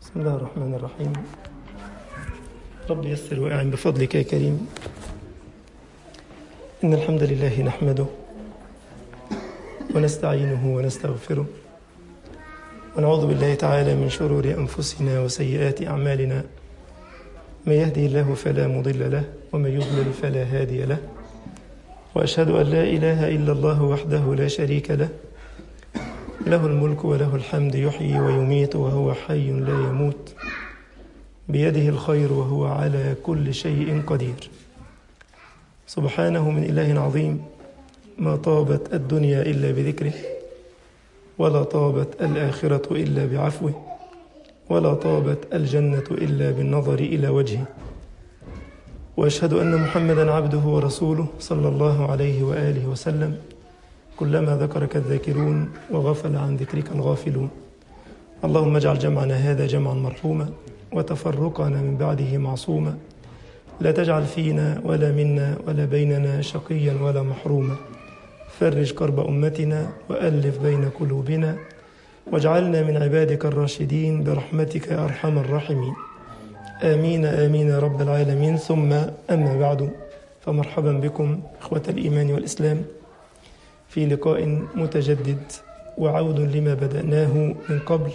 بسم الله الرحمن الرحيم رب يسر وأعن بفضلك يا كريم إن الحمد لله نحمده ونستعينه ونستغفره ونعوذ بالله تعالى من شرور أنفسنا وسيئات أعمالنا من يهدي الله فلا مضل له ومن يضلل فلا هادي له وأشهد أن لا إله إلا الله وحده لا شريك له له الملك وله الحمد يحيي ويميت وهو حي لا يموت بيده الخير وهو على كل شيء قدير سبحانه من إله عظيم ما طابت الدنيا إلا بذكره ولا طابت الآخرة إلا بعفوه ولا طابت الجنة إلا بالنظر إلى وجهه وأشهد أن محمدا عبده ورسوله صلى الله عليه وآله وسلم كلما ذكرك الذاكرون وغفل عن ذكرك الغافلون اللهم اجعل جمعنا هذا جمعا مرحوما وتفرقنا من بعده معصوما لا تجعل فينا ولا منا ولا بيننا شقيا ولا محروما فرج كرب أمتنا وألف بين قلوبنا واجعلنا من عبادك الراشدين برحمتك يا أرحم الراحمين آمين آمين يا رب العالمين ثم أما بعد فمرحبا بكم إخوة الإيمان والإسلام في لقاء متجدد وعود لما بدأناه من قبل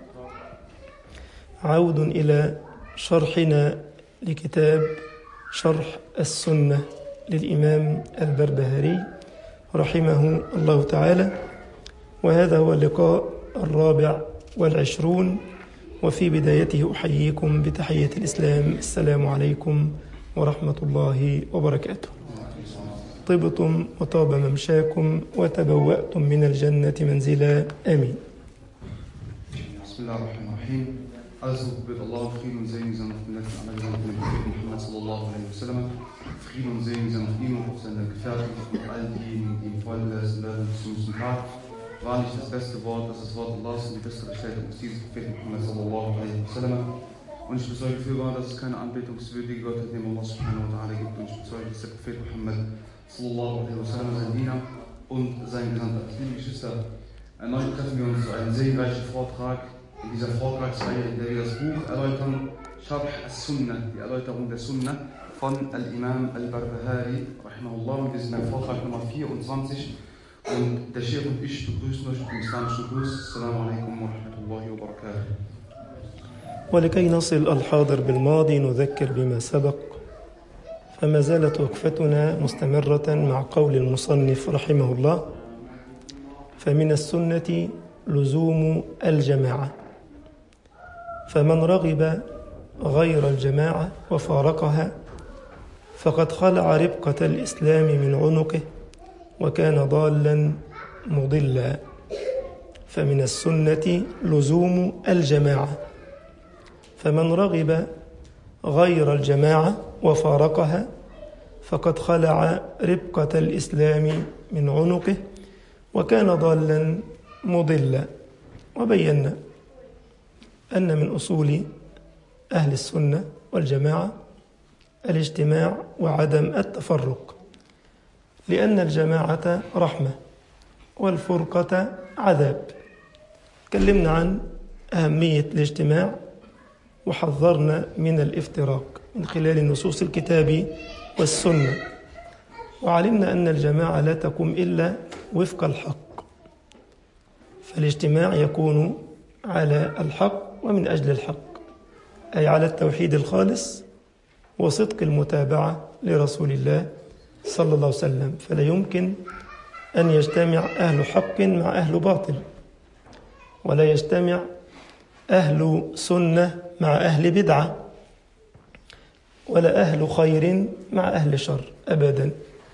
عود إلى شرحنا لكتاب شرح السنة للإمام البربهاري رحمه الله تعالى وهذا هو اللقاء الرابع والعشرون وفي بدايته أحييكم بتحية الإسلام السلام عليكم ورحمة الله وبركاته طبتم وطاب ممشاكم وتبوأتم من الجنة منزلا آمين بسم الله الرحمن الرحيم Also wird Allah Frieden und Segen sein auf den letzten Angesandt von dem Propheten Muhammad sallallahu alaihi wasallam. Frieden und Segen sein auf ihm und auf seine Gefährten und all diejenigen, die ihm Freude leisten werden bis zum nächsten Tag. Wahrlich das beste Wort, das ist das Wort Allahs und die beste Bestätigung ist dieses Propheten Muhammad sallallahu alaihi wasallam. Und ich bezeuge fürwahr, dass es keine anbetungswürdige Gott dem Allah subhanahu wa ta'ala gibt. Und ich bezeuge, dass der Prophet Muhammad sallallahu alaihi wasallam sein Diener und sein Gesandter ist. Liebe Geschwister, erneut treffen wir uns zu einem segenreichen Vortrag in dieser Vortragsreihe, in der wir das Buch erläutern, Sharh al-Sunnah, die Erläuterung der Sunnah von Al-Imam al-Barbahari, rahimahullah. Und wir sind beim Vortrag Nummer 24. Und der Sheikh und ich begrüßen euch mit dem islamischen Gruß. Assalamu alaikum wa rahmatullahi wa barakatuh. ولكي نصل الحاضر بالماضي نذكر بما سبق فما زالت وقفتنا مستمرة مع قول المصنف رحمه الله فمن السنة لزوم الجماعة فمن رغب غير الجماعة وفارقها فقد خلع ربقة الإسلام من عنقه وكان ضالا مضلا فمن السنة لزوم الجماعة فمن رغب غير الجماعة وفارقها فقد خلع ربقة الإسلام من عنقه وكان ضالا مضلا وبينا أن من أصول أهل السنة والجماعة الاجتماع وعدم التفرق لأن الجماعة رحمة والفرقة عذاب تكلمنا عن أهمية الاجتماع وحذرنا من الافتراق من خلال نصوص الكتاب والسنة وعلمنا أن الجماعة لا تقوم إلا وفق الحق فالاجتماع يكون على الحق ومن أجل الحق أي على التوحيد الخالص وصدق المتابعة لرسول الله صلى الله عليه وسلم فلا يمكن أن يجتمع أهل حق مع أهل باطل ولا يجتمع أهل سنة مع أهل بدعة ولا أهل خير مع أهل شر أبدا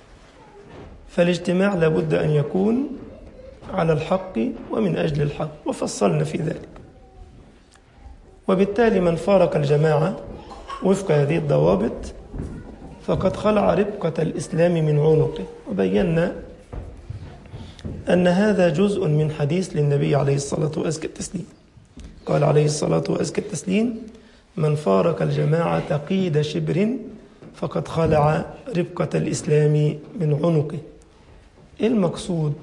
فالاجتماع لابد أن يكون على الحق ومن أجل الحق وفصلنا في ذلك وبالتالي من فارق الجماعة وفق هذه الضوابط فقد خلع ربقة الإسلام من عنقه وبينا أن هذا جزء من حديث للنبي عليه الصلاة وأزكى التسليم قال عليه الصلاة وأزكى التسليم من فارق الجماعة قيد شبر فقد خلع ربقة الإسلام من عنقه إيه المقصود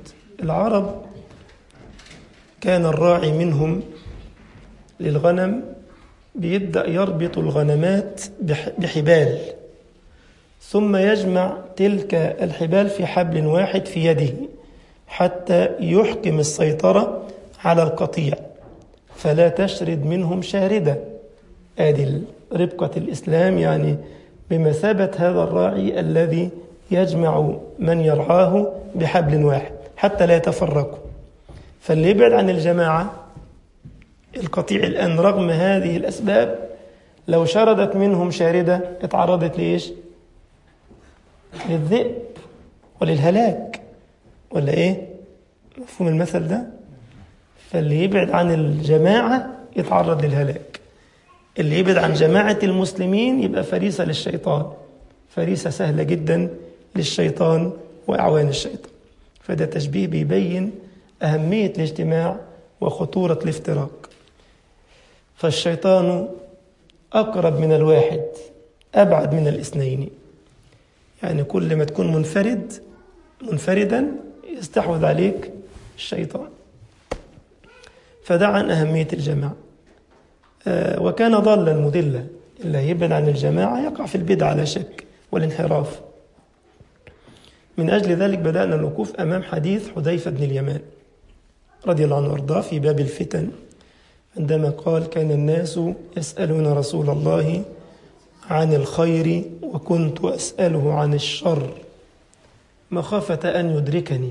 العرب كان الراعي منهم للغنم بيبدأ يربط الغنمات بحبال ثم يجمع تلك الحبال في حبل واحد في يده حتى يحكم السيطرة على القطيع فلا تشرد منهم شاردة آدي ربقة الإسلام يعني بمثابة هذا الراعي الذي يجمع من يرعاه بحبل واحد حتى لا يتفرقوا فاللي يبعد عن الجماعة القطيع الآن رغم هذه الأسباب لو شردت منهم شاردة اتعرضت لإيش؟ للذئب وللهلاك ولا إيه؟ مفهوم المثل ده؟ فاللي يبعد عن الجماعة يتعرض للهلاك اللي يبعد عن جماعة المسلمين يبقى فريسة للشيطان فريسة سهلة جدا للشيطان وأعوان الشيطان فده تشبيه بيبين أهمية الاجتماع وخطورة الافتراق فالشيطان أقرب من الواحد أبعد من الاثنين يعني كل ما تكون منفرد منفردا يستحوذ عليك الشيطان فدع عن أهمية الجماعة آه وكان ضالا مضلا اللي يبعد عن الجماعة يقع في البدع لا شك والانحراف من أجل ذلك بدأنا الوقوف أمام حديث حذيفة بن اليمان رضي الله عنه وارضاه في باب الفتن عندما قال كان الناس يسألون رسول الله عن الخير وكنت أسأله عن الشر مخافة أن يدركني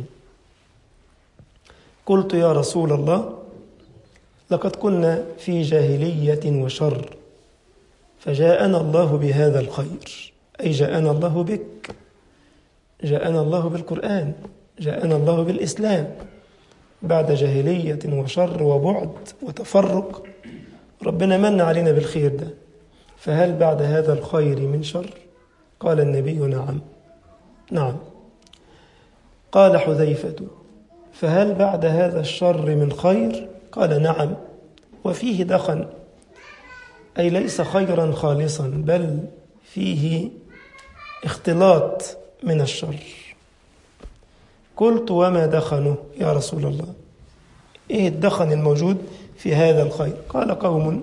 قلت يا رسول الله لقد كنا في جاهلية وشر فجاءنا الله بهذا الخير أي جاءنا الله بك جاءنا الله بالقرآن جاءنا الله بالإسلام بعد جاهلية وشر وبعد وتفرق ربنا من علينا بالخير ده فهل بعد هذا الخير من شر قال النبي نعم نعم قال حذيفة فهل بعد هذا الشر من خير قال نعم وفيه دخن أي ليس خيرا خالصا بل فيه اختلاط من الشر قلت وما دخنه يا رسول الله ايه الدخن الموجود في هذا الخير قال قوم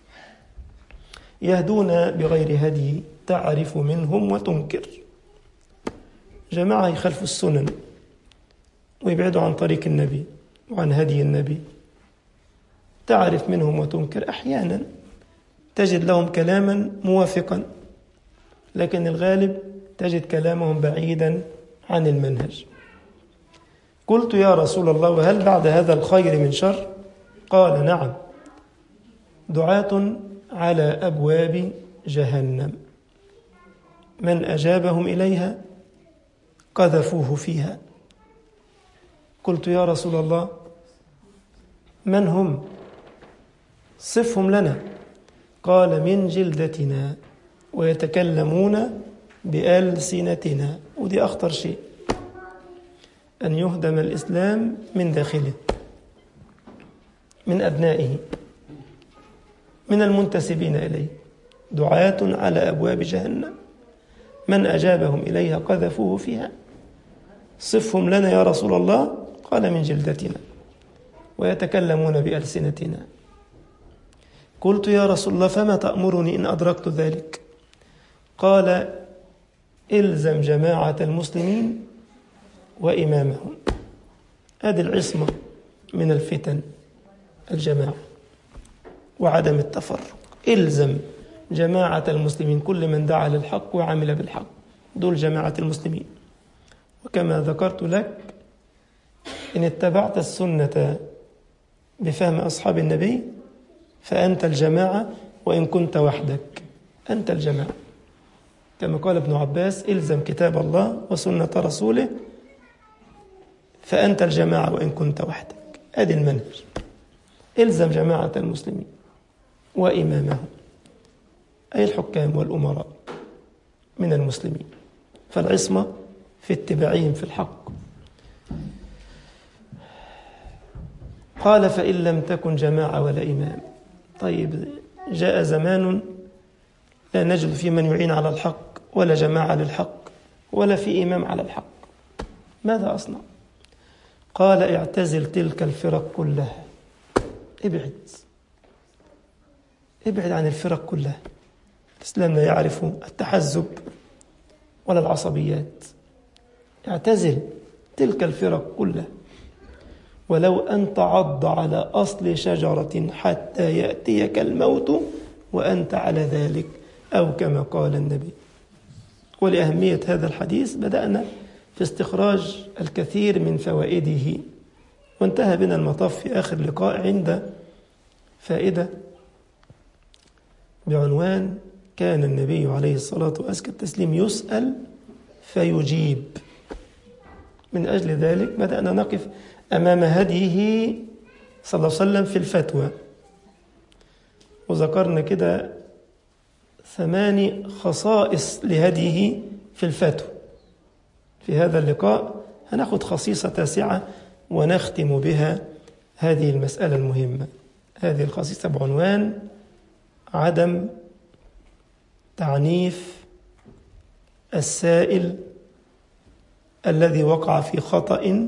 يهدون بغير هدي تعرف منهم وتنكر جماعة يخالفوا السنن ويبعدوا عن طريق النبي وعن هدي النبي تعرف منهم وتنكر أحيانا تجد لهم كلاما موافقا لكن الغالب تجد كلامهم بعيدا عن المنهج قلت يا رسول الله وهل بعد هذا الخير من شر قال نعم دعاة على أبواب جهنم من أجابهم إليها قذفوه فيها قلت يا رسول الله من هم صفهم لنا قال من جلدتنا ويتكلمون بألسنتنا ودي أخطر شيء أن يهدم الإسلام من داخله من أبنائه من المنتسبين إليه دعاة على أبواب جهنم من أجابهم إليها قذفوه فيها صفهم لنا يا رسول الله قال من جلدتنا ويتكلمون بألسنتنا قلت يا رسول الله فما تأمرني إن أدركت ذلك قال إلزم جماعة المسلمين وإمامهم هذه العصمة من الفتن الجماعة وعدم التفرق إلزم جماعة المسلمين كل من دعا للحق وعمل بالحق دول جماعة المسلمين وكما ذكرت لك إن اتبعت السنة بفهم أصحاب النبي فأنت الجماعة وإن كنت وحدك أنت الجماعة كما قال ابن عباس إلزم كتاب الله وسنة رسوله فأنت الجماعة وإن كنت وحدك أدي المنهج إلزم جماعة المسلمين وإمامهم أي الحكام والأمراء من المسلمين فالعصمة في اتباعهم في الحق قال فإن لم تكن جماعة ولا إمام طيب جاء زمان لا نجد في من يعين على الحق ولا جماعة للحق ولا في إمام على الحق ماذا أصنع قال اعتزل تلك الفرق كلها ابعد ابعد عن الفرق كلها الإسلام لا يعرف التحزب ولا العصبيات اعتزل تلك الفرق كلها ولو أن تعض على أصل شجرة حتى يأتيك الموت وأنت على ذلك أو كما قال النبي ولأهمية هذا الحديث بدأنا في استخراج الكثير من فوائده وانتهى بنا المطاف في آخر لقاء عند فائدة بعنوان كان النبي عليه الصلاة وأزكى التسليم يسأل فيجيب من أجل ذلك بدأنا نقف أمام هديه صلى الله عليه وسلم في الفتوى وذكرنا كده ثماني خصائص لهديه في الفتوى في هذا اللقاء هناخد خصيصة تاسعة ونختم بها هذه المسألة المهمة هذه الخصيصة بعنوان عدم تعنيف السائل الذي وقع في خطأ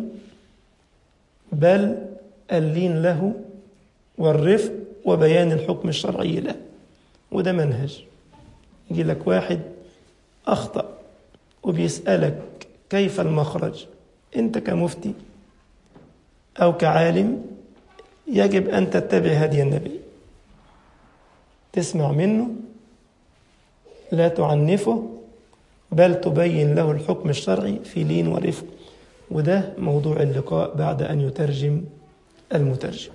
بل اللين له والرفق وبيان الحكم الشرعي له وده منهج يجي لك واحد أخطأ وبيسألك كيف المخرج أنت كمفتي أو كعالم يجب أن تتبع هدي النبي تسمع منه لا تعنفه بل تبين له الحكم الشرعي في لين ورفق وده موضوع اللقاء بعد أن يترجم المترجم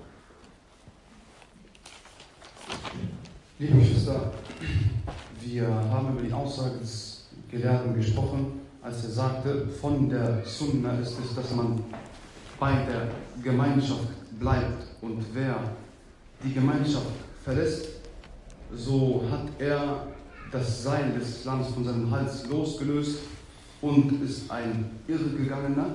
Liebe Geschwister, wir haben über die Aussage des Gelehrten gesprochen, als er sagte, von der Sunna ist es, dass man bei der Gemeinschaft bleibt und wer die Gemeinschaft verlässt, so hat er das Seil des Islams von seinem Hals losgelöst und ist ein Irregegangener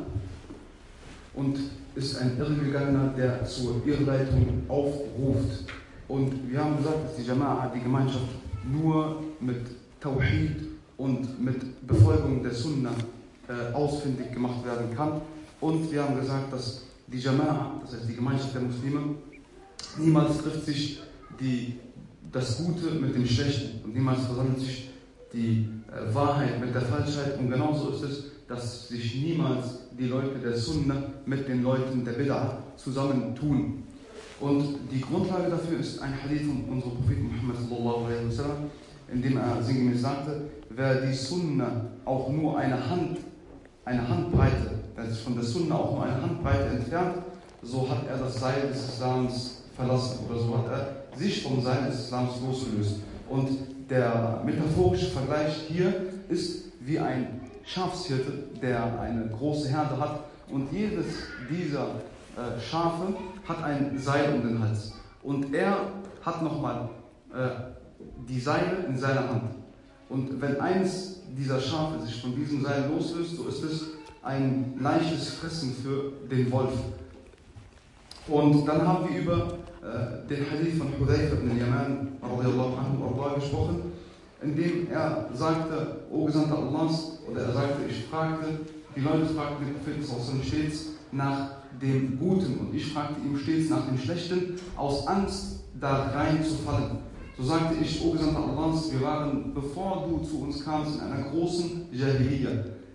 und ist ein Irregegangener, der zur Irrleitung aufruft. Und wir haben gesagt, dass die Jama'a, die Gemeinschaft, nur mit Tawhid und mit Befolgung der Sunna äh, ausfindig gemacht werden kann. Und wir haben gesagt, dass die Jama'a, das heißt die Gemeinschaft der Muslime, niemals trifft sich die, das Gute mit dem Schlechten und niemals versammelt sich die äh, Wahrheit mit der Falschheit. Und genauso ist es, dass sich niemals die Leute der Sunna mit den Leuten der Bid'ah zusammentun. Und die Grundlage dafür ist ein Hadith von unserem Propheten Muhammad sallallahu alaihi wasallam, in dem er sinngemäß sagte, wer die Sunna auch nur eine Hand, eine Handbreite, wer sich von der Sunna auch nur eine Handbreite entfernt, so hat er das Seil des Islams verlassen oder so hat er sich vom Seil des Islams losgelöst. Und der metaphorische Vergleich hier ist wie ein Schafshirte, der eine große Herde hat und jedes dieser äh, Schafe hat ein Seil um den Hals. Und er hat nochmal äh, die Seile in seiner Hand. Und wenn eins dieser Schafe sich von diesem Seil loslöst, so ist es ein leichtes Fressen für den Wolf. Und dann haben wir über äh, den Hadith von Hudayfa ibn Yaman anhu, gesprochen, in dem er sagte, O Gesandter Allahs, oder er sagte, ich fragte, die Leute fragten den Propheten stets nach dem Guten und ich fragte ihm stets nach dem Schlechten, aus Angst da reinzufallen. So sagte ich, O Gesandter Allahs, wir waren, bevor du zu uns kamst, in einer großen Jahiliyyah.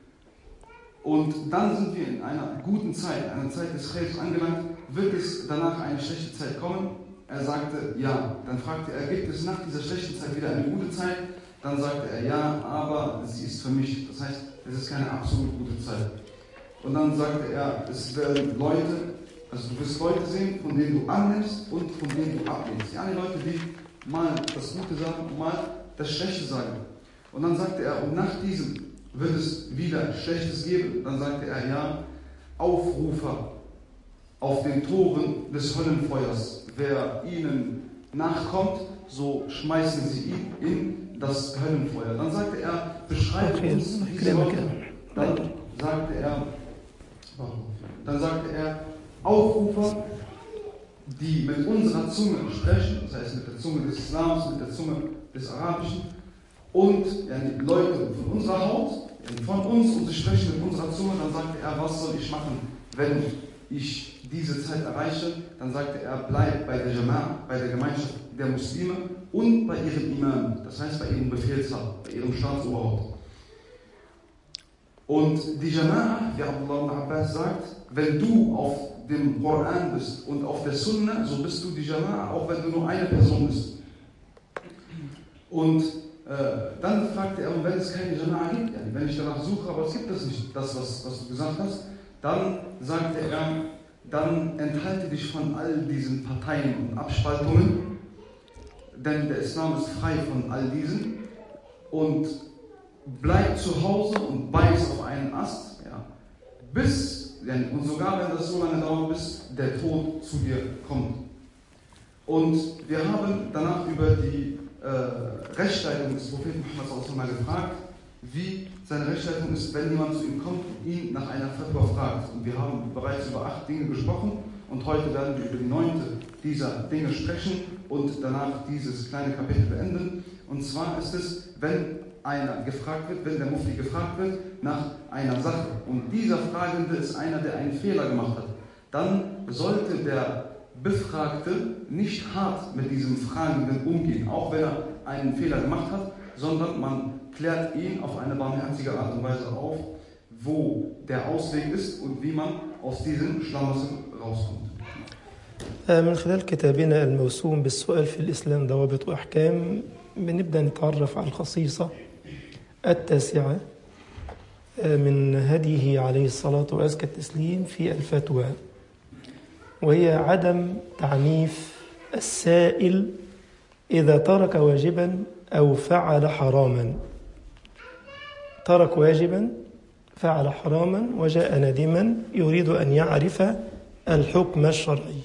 Und dann sind wir in einer guten Zeit, einer Zeit des Khairs angelangt. Wird es danach eine schlechte Zeit kommen? Er sagte, ja. Dann fragte er, gibt es nach dieser schlechten Zeit wieder eine gute Zeit? Dann sagte er, ja, aber sie ist vermischt. Das heißt, es ist keine absolut gute Zeit. Und dann sagte er, es werden Leute, also du wirst Leute sehen, von denen du annimmst und von denen du ablehnst. Ja, die Leute, die mal das Gute sagen und mal das Schlechte sagen. Und dann sagte er, und nach diesem wird es wieder Schlechtes geben. Dann sagte er, ja, Aufrufer auf den Toren des Höllenfeuers. Wer ihnen nachkommt, so schmeißen sie ihn in das Höllenfeuer. Dann sagte er, beschreibe Okay, uns diese gerne, Leute. gerne. Dann sagte er, dann sagte er, Aufrufer, die mit unserer Zunge sprechen, das heißt mit der Zunge des Islams, mit der Zunge des Arabischen, und ja, die Leute von unserer Haut, ja, von uns, und sie sprechen mit unserer Zunge, dann sagte er, was soll ich machen, wenn ich diese Zeit erreiche? Dann sagte er, bleib bei der Jama'a, bei der Gemeinschaft der Muslime und bei ihrem Imam, das heißt bei ihrem Befehlshaber, bei ihrem Staatsoberhaupt. Und die Jama'a, wie Abdullah ibn Abbas sagt, wenn du auf dem Koran bist und auf der Sunna, so bist du die Jama'a, auch wenn du nur eine Person bist. Und äh, dann fragte er, wenn es keine Jama'a gibt, yani wenn ich danach suche, aber es gibt es nicht, das, was, was du gesagt hast, dann sagte er, dann enthalte dich von all diesen Parteien und Abspaltungen, denn der Islam ist frei von all diesen und bleib zu Hause und beiß auf einen Ast, ja, bis, und sogar wenn das so lange dauert, bis der Tod zu dir kommt. Und wir haben danach über die äh, Rechtsleitung des Propheten Muhammad mal gefragt, wie seine Rechtsleitung ist, wenn jemand zu ihm kommt und ihn nach einer Fatwa fragt. Und wir haben bereits über acht Dinge gesprochen und heute werden wir über die neunte dieser Dinge sprechen und danach dieses kleine Kapitel beenden. Und zwar ist es, wenn einer gefragt wird, wenn der Mufti gefragt wird nach einer Sache und dieser Fragende ist einer, der einen Fehler gemacht hat, dann sollte der Befragte nicht hart mit diesem Fragenden umgehen, auch wenn er einen Fehler gemacht hat, sondern man klärt ihn auf eine barmherzige Art und Weise auf, wo der Ausweg ist und wie man aus diesem Schlamassel rauskommt. من خلال كتابنا الموسوم بالسؤال في الإسلام ضوابط وأحكام بنبدأ نتعرف على الخصيصة التاسعة من هديه عليه الصلاة وأزكى التسليم في الفتوى وهي عدم تعنيف السائل إذا ترك واجبا أو فعل حراما ترك واجبا فعل حراما وجاء ندما يريد أن يعرف الحكم الشرعي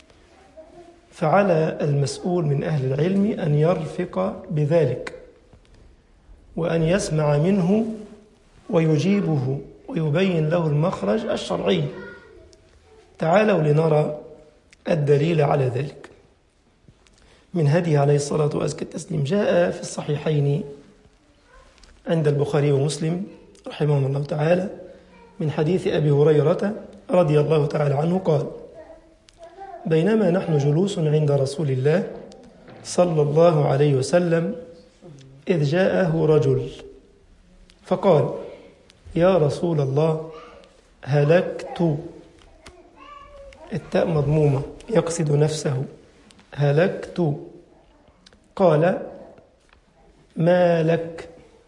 فعلى المسؤول من أهل العلم أن يرفق بذلك وأن يسمع منه ويجيبه ويبين له المخرج الشرعي تعالوا لنرى الدليل على ذلك من هدي عليه الصلاة وأزكى التسليم جاء في الصحيحين عند البخاري ومسلم رحمهم الله تعالى من حديث أبي هريرة رضي الله تعالى عنه قال بينما نحن جلوس عند رسول الله صلى الله عليه وسلم إذ جاءه رجل فقال يا رسول الله هلكت التاء مضمومة يقصد نفسه هلكت قال ما لك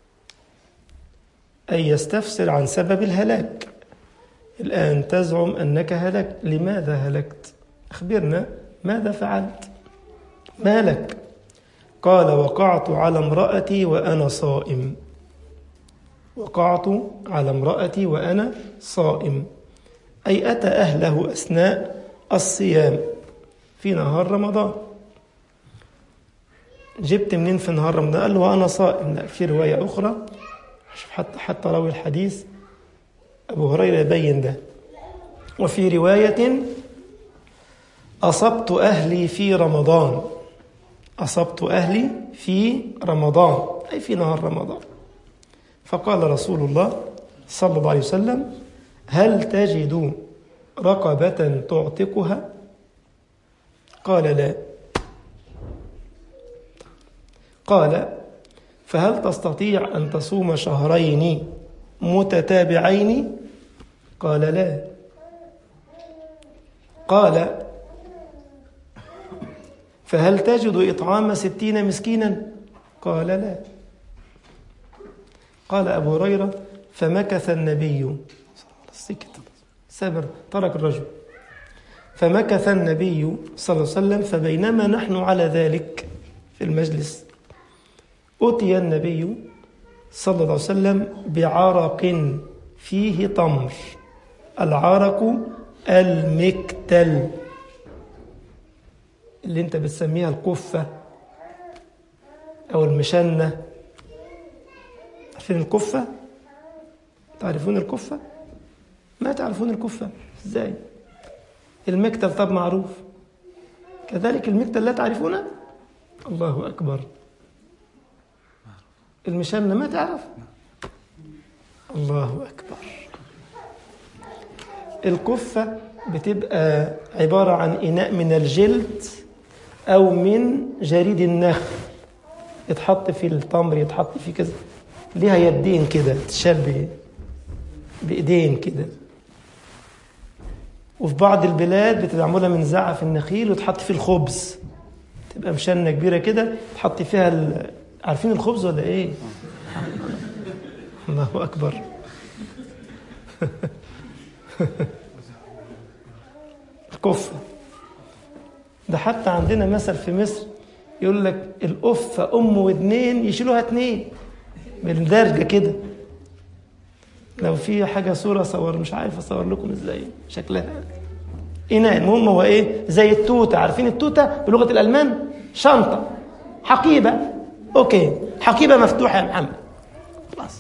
أي يستفسر عن سبب الهلاك الآن تزعم أنك هلكت لماذا هلكت أخبرنا ماذا فعلت ما لك قال وقعت على امرأتي وأنا صائم وقعت على امرأتي وأنا صائم أي أتى أهله أثناء الصيام في نهار رمضان جبت منين في نهار رمضان قال له وأنا صائم لا في رواية أخرى شوف حتى حتى راوي الحديث أبو هريرة يبين ده وفي رواية أصبت أهلي في رمضان أصبت أهلي في رمضان أي في نهار رمضان فقال رسول الله صلى الله عليه وسلم هل تجد رقبة تعتقها قال لا قال فهل تستطيع أن تصوم شهرين متتابعين قال لا قال فهل تجد إطعام ستين مسكينا قال لا قال أبو هريرة فمكث النبي سكت سبر ترك الرجل فمكث النبي صلى الله عليه وسلم فبينما نحن على ذلك في المجلس أتي النبي صلى الله عليه وسلم بعرق فيه تمر العرق المكتل اللي انت بتسميها القفة أو المشنة عارفين الكفة؟ تعرفون الكفة؟ ما تعرفون الكفة ازاي؟ المكتل طب معروف كذلك المكتل لا تعرفونه؟ الله أكبر المشنة ما تعرف؟ الله أكبر الكفة بتبقى عبارة عن إناء من الجلد أو من جريد النخل يتحط في التمر يتحط في كذا ليها يدين كده تشال ب- بإيدين كده وفي بعض البلاد بتبقى معمولة من زعف النخيل وتحط فيه الخبز تبقى مشنة كبيرة كده تحط فيها ال... عارفين الخبز ولا إيه؟ الله أكبر الكفة ده حتى عندنا مثل في مصر يقول لك القفة أم واتنين يشيلوها اتنين بالدرجة كده لو في حاجة صورة صور مش عارف أصور لكم إزاي شكلها إناء المهم هو إيه زي التوتة عارفين التوتة بلغة الألمان شنطة حقيبة أوكي حقيبة مفتوحة يا محمد خلاص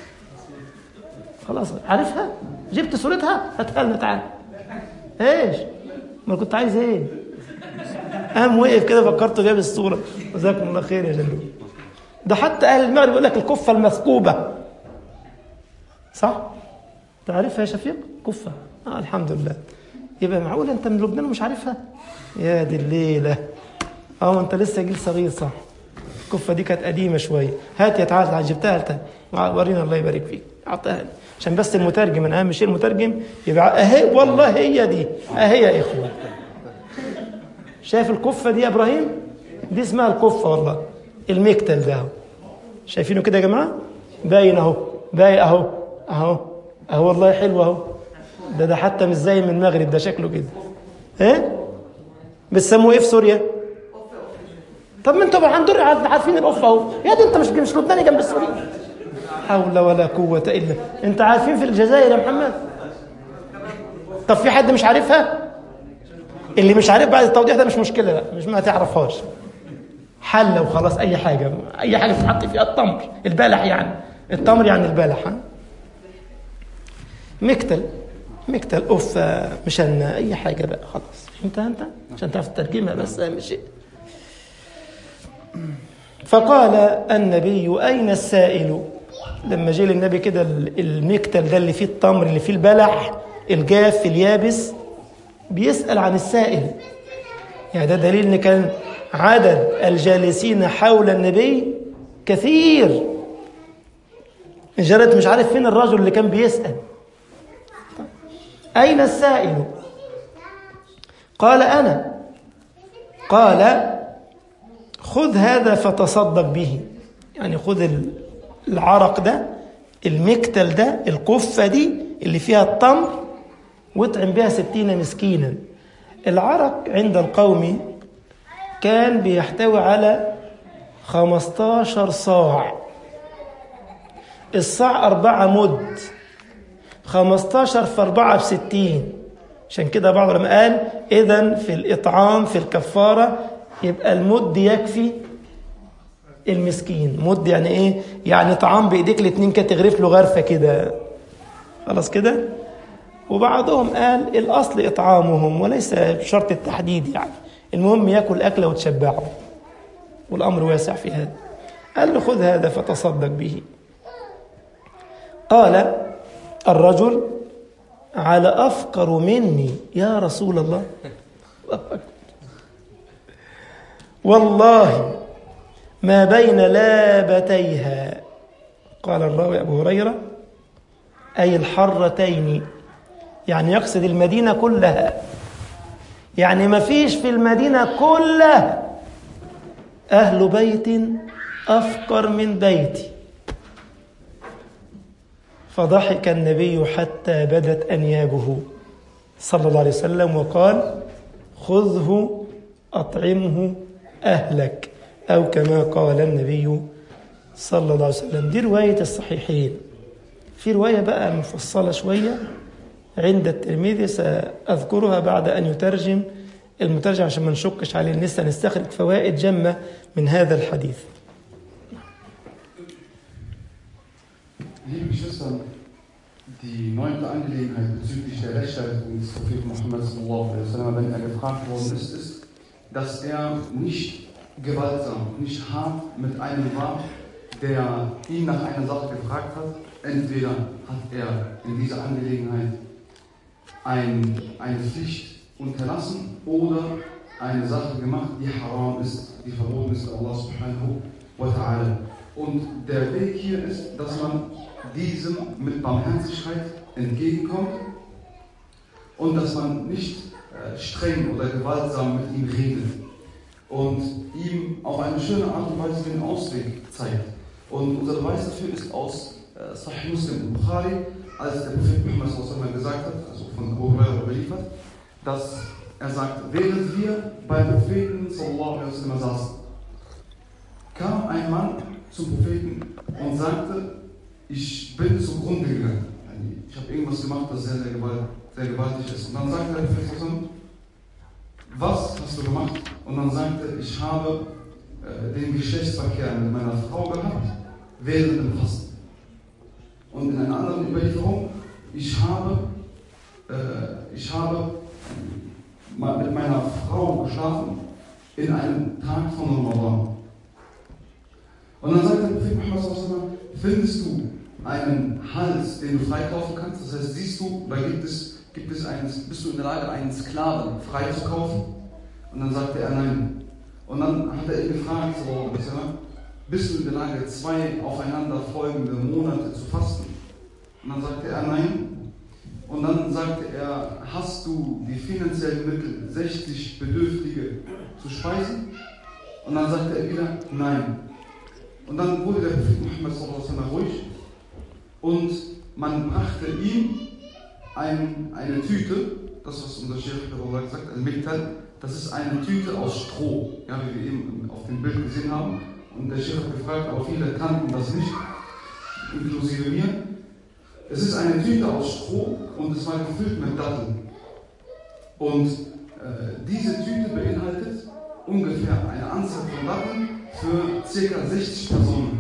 خلاص عارفها جبت صورتها هاتها لنا تعالى ايش ما كنت عايز ايه قام وقف كده فكرته جاب الصوره جزاكم الله خير يا جلو ده حتى اهل المغرب يقول لك الكفه المثقوبه صح تعرفها يا شفيق كفه آه الحمد لله يبقى معقول انت من لبنان ومش عارفها يا دي الليله اه انت لسه جيل صغير صح الكفه دي كانت قديمه شويه هات يا تعال تعال جبتها لتا ورينا الله يبارك فيك اعطيها لي عشان بس المترجم انا اهم شيء المترجم يبقى اهي والله هي دي اهي يا اخوه شايف الكفه دي يا ابراهيم دي اسمها الكفه والله المكتل ده اهو شايفينه كده يا جماعه باين اهو باين اهو اهو اهو والله حلو اهو ده ده حتى مش زي من المغرب ده شكله كده ايه بتسموه ايه في سوريا طب ما انتوا عندكم عارفين القفه اهو يا دي انت مش مش لبناني جنب السوري حول ولا قوة إلا أنت عارفين في الجزائر يا محمد طب في حد مش عارفها اللي مش عارف بعد التوضيح ده مش مشكلة لا مش ما تعرفهاش حلة وخلاص أي حاجة أي حاجة تتحط فيها التمر البلح يعني التمر يعني البلح ها مكتل مكتل قفة مشنة أي حاجة بقى خلاص فهمت أنت عشان تعرف تترجمها بس أهم شيء فقال النبي أين السائل لما جه للنبي كده المكتل ده اللي فيه التمر اللي فيه البلح الجاف اليابس بيسأل عن السائل يعني ده دليل ان كان عدد الجالسين حول النبي كثير جرت مش عارف فين الرجل اللي كان بيسأل أين السائل قال أنا قال خذ هذا فتصدق به يعني خذ العرق ده المكتل ده الكفة دي اللي فيها التمر واطعم بها ستين مسكينا العرق عند القوم كان بيحتوي على خمستاشر صاع الصاع أربعة مد خمستاشر في أربعة بستين عشان كده بعض العلماء قال إذا في الإطعام في الكفارة يبقى المد يكفي المسكين مد يعني ايه يعني طعام بايديك الاتنين كده تغرف له غرفه كده خلاص كده وبعضهم قال الاصل اطعامهم وليس بشرط التحديد يعني المهم ياكل اكله وتشبعه والامر واسع في هذا قال له خذ هذا فتصدق به قال الرجل على افقر مني يا رسول الله والله ما بين لابتيها قال الراوي أبو هريرة أي الحرتين يعني يقصد المدينة كلها يعني ما فيش في المدينة كلها أهل بيت أفقر من بيتي فضحك النبي حتى بدت أنيابه صلى الله عليه وسلم وقال خذه أطعمه أهلك أو كما قال النبي صلى الله عليه وسلم دي رواية الصحيحين في رواية بقى مفصلة شوية عند الترمذي سأذكرها بعد أن يترجم المترجم عشان ما نشكش عليه لسه نستخرج فوائد جمة من هذا الحديث Liebe Geschwister, die neunte Angelegenheit bezüglich der Rechtsstellung des Propheten Muhammad sallallahu alaihi wasallam, wenn er gefragt worden ist, ist, dass er nicht gewaltsam, nicht hart mit einem war, der ihn nach einer Sache gefragt hat. Entweder hat er in dieser Angelegenheit ein, eine Pflicht unterlassen oder eine Sache gemacht, die haram ist, die verboten ist bei Allah subhanahu wa ta'ala. Und der Weg hier ist, dass man diesem mit Barmherzigkeit entgegenkommt und dass man nicht äh, streng oder gewaltsam mit ihm redet und ihm auf eine schöne Art und Weise den Ausweg zeigt. Und unser Beweis dafür ist aus äh, Sahih Muslim Bukhari, als der Prophet Muhammad sallallahu alaihi wasallam gesagt hat, also von Abu Hurairah überliefert, dass er sagt, während wir beim Propheten sallallahu alaihi wasallam saßen, kam ein Mann zum Propheten und sagte, ich bin zugrunde gegangen. Ich habe irgendwas gemacht, das sehr, sehr, gewalt, sehr gewaltig ist. Und dann sagte der Prophet sallallahu alaihi wasallam, was hast du gemacht? Und dann sagte er, ich habe äh, den Geschlechtsverkehr mit meiner Frau gehabt während dem Fasten. Und in einer anderen Überlieferung, ich habe, äh, ich habe mal mit meiner Frau geschlafen in einem Tag von Ramadan. Und dann sagt der Prophet Muhammad, findest du einen Hals, den du freikaufen kannst? Das heißt, siehst du, da gibt es, gibt es einen, bist du in der Lage, einen Sklaven freizukaufen? Und dann sagte er nein. Und dann hat er ihn gefragt, so, bist du in der Lage, zwei aufeinander folgende Monate zu fasten? Und dann sagte er nein. Und dann sagte er, hast du die finanziellen Mittel, 60 Bedürftige zu speisen? Und dann sagte er wieder nein. Und dann wurde der Prophet Muhammad ruhig und man brachte ihm ein, eine Tüte, das was unser Sheikh gesagt hat, Al-Miktal, das ist eine Tüte aus Stroh, ja, wie wir eben auf dem Bild gesehen haben. Und der Sheikh hat gefragt, aber viele kannten das nicht, inklusive mir. Es ist eine Tüte aus Stroh und es war gefüllt mit Datteln. Und äh, diese Tüte beinhaltet ungefähr eine Anzahl von Datteln für ca. 60 Personen.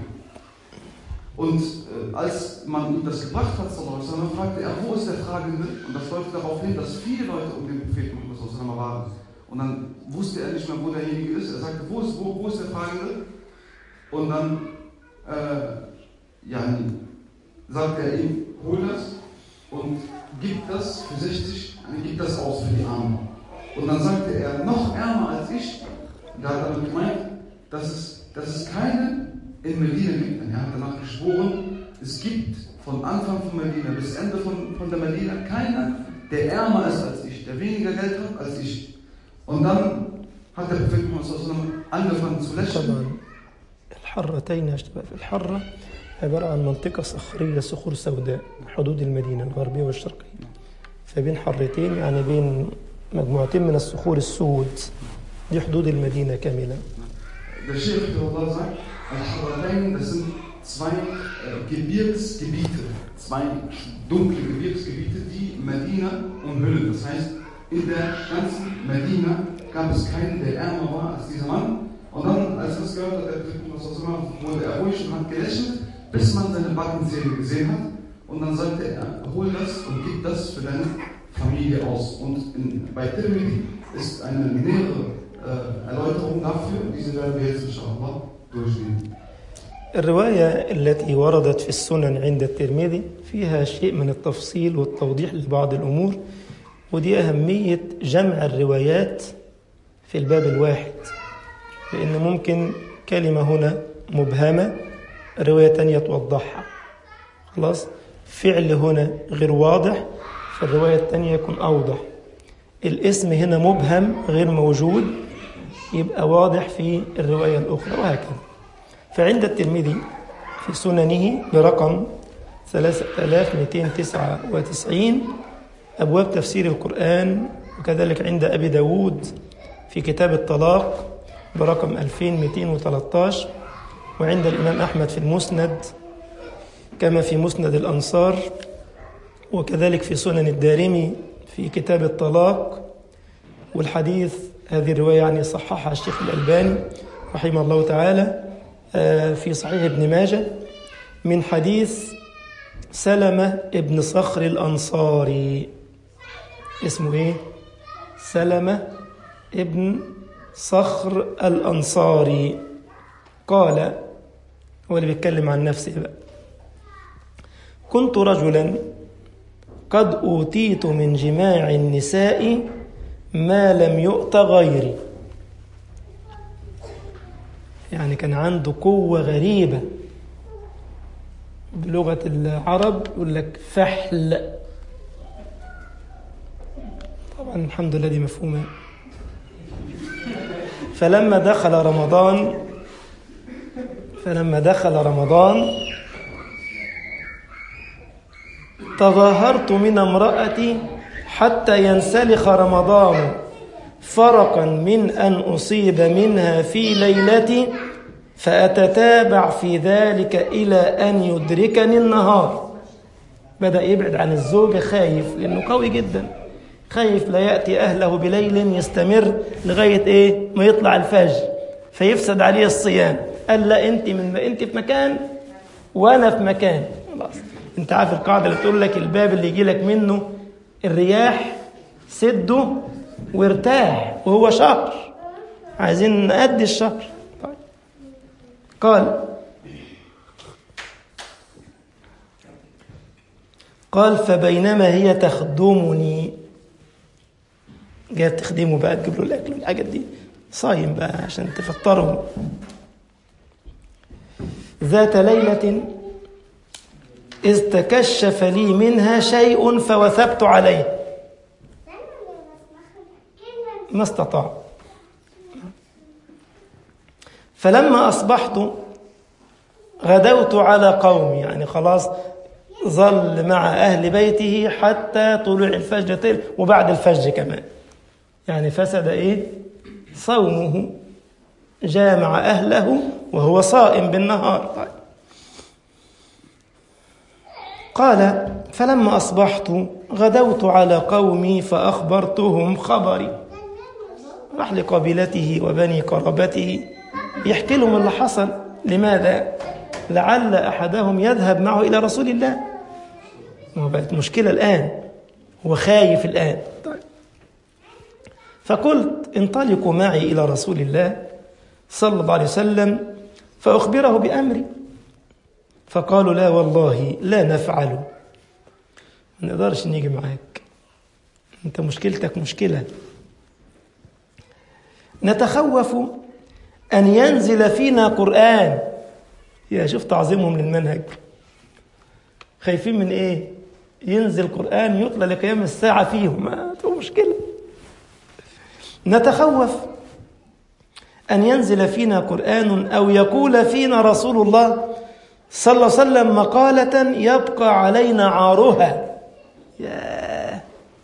Und äh, als man ihm das gebracht hat, dann fragte er, wo ist der Fragende? Und das deutet darauf hin, dass viele Leute um den Propheten Muhammad waren. Und dann wusste er nicht mehr, wo derjenige ist. Er sagte, wo ist, wo, wo ist der Fragende? Und dann äh, ja, sagt er ihm, hol das und gib das für 60, gib das aus für die Armen. Und dann sagte er, noch ärmer als ich, da hat er damit gemeint, dass es, dass es keinen in Medina gibt. Und er hat danach geschworen, es gibt von Anfang von Medina bis Ende von, von der Medina keinen, der ärmer ist als ich, der weniger Geld hat als ich. Und dann hat der Prophet Muhammad angefangen zu lächeln. الحرتين يا شباب الحرة عبارة عن منطقة صخرية صخور سوداء حدود المدينة الغربية والشرقية فبين حرتين يعني بين مجموعتين من الصخور السود دي حدود المدينة كاملة Der Sheikh Allah sagt, Al-Harratain, das sind zwei äh, Gebirgsgebiete, zwei dunkle Gebirgsgebiete, die Medina umhüllen. Das heißt, in der ganzen Medina gab es keinen, der ärmer war als dieser Mann. Und dann, als er das gehört hat, der wurde er ruhig und hat gelächelt, bis man seine Backenzähne gesehen hat. Und dann sagte er, hol das und gib das für deine Familie aus. Und in, bei Tirmidhi ist eine nähere äh, Erläuterung dafür, diese werden wir jetzt inshallah durchnehmen. الرواية التي وردت في السنن عند الترمذي فيها شيء من التفصيل والتوضيح لبعض الأمور ودي أهمية جمع الروايات في الباب الواحد لأن ممكن كلمة هنا مبهمة رواية تانية توضحها خلاص فعل هنا غير واضح في الرواية التانية يكون أوضح الاسم هنا مبهم غير موجود يبقى واضح في الرواية الأخرى وهكذا فعند الترمذي في سننه برقم 3299 أبواب تفسير القرآن وكذلك عند أبي داود في كتاب الطلاق برقم 2213 وعند الإمام أحمد في المسند كما في مسند الأنصار وكذلك في سنن الدارمي في كتاب الطلاق والحديث هذه الرواية يعني صححها الشيخ الألباني رحمه الله تعالى في صحيح ابن ماجه من حديث سلمة ابن صخر الأنصاري اسمه ايه سلمة ابن صخر الأنصاري قال هو اللي بيتكلم عن نفسه بقى كنت رجلا قد أوتيت من جماع النساء ما لم يؤت غيري يعني كان عنده قوة غريبة بلغة العرب يقول لك فحل طبعا الحمد لله دي مفهومة فلما دخل رمضان فلما دخل رمضان تظاهرت من امرأتي حتى ينسلخ رمضان فرقا من أن أصيب منها في ليلتي فأتتابع في ذلك إلى أن يدركني النهار بدأ يبعد عن الزوجة خايف لأنه قوي جدا خايف لا يأتي أهله بليل يستمر لغاية إيه ما يطلع الفجر فيفسد عليه الصيام قال لا أنت من أنت في مكان وأنا في مكان خلاص أنت عارف القاعدة اللي بتقول لك الباب اللي يجي لك منه الرياح سده وارتاح وهو شهر عايزين نأدي الشهر طيب. قال قال فبينما هي تخدمني جايه تخدمه بقى تجيب له الاكل والحاجات دي صايم بقى عشان تفطره ذات ليله اذ تكشف لي منها شيء فوثبت عليه ما استطاع فلما أصبحت غدوت على قومي يعني خلاص ظل مع أهل بيته حتى طلوع الفجر وبعد الفجر كمان يعني فسد إيه صومه جامع أهله وهو صائم بالنهار طيب. قال فلما أصبحت غدوت على قومي فأخبرتهم خبري راح لقبيلته وبني قرابته يحكي لهم اللي حصل لماذا لعل أحدهم يذهب معه إلى رسول الله ما بقت مشكلة الآن هو خايف الآن طيب. فقلت انطلقوا معي إلى رسول الله صلى الله عليه وسلم فأخبره بأمري فقالوا لا والله لا نفعل ما نقدرش نيجي معاك انت مشكلتك مشكله نتخوف أن ينزل فينا قرآن يا شوف تعظيمهم للمنهج خايفين من إيه ينزل قرآن يطلى لقيام الساعة فيهم ما تبقى مشكلة نتخوف أن ينزل فينا قرآن أو يقول فينا رسول الله صلى الله عليه وسلم مقالة يبقى علينا عارها يا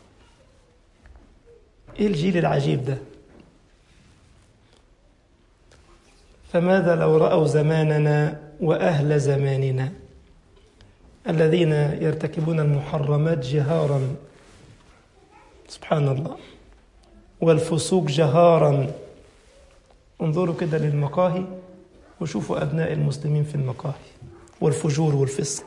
إيه الجيل العجيب ده فماذا لو رأوا زماننا وأهل زماننا الذين يرتكبون المحرمات جهارا سبحان الله والفسوق جهارا انظروا كده للمقاهي وشوفوا أبناء المسلمين في المقاهي والفجور والفسق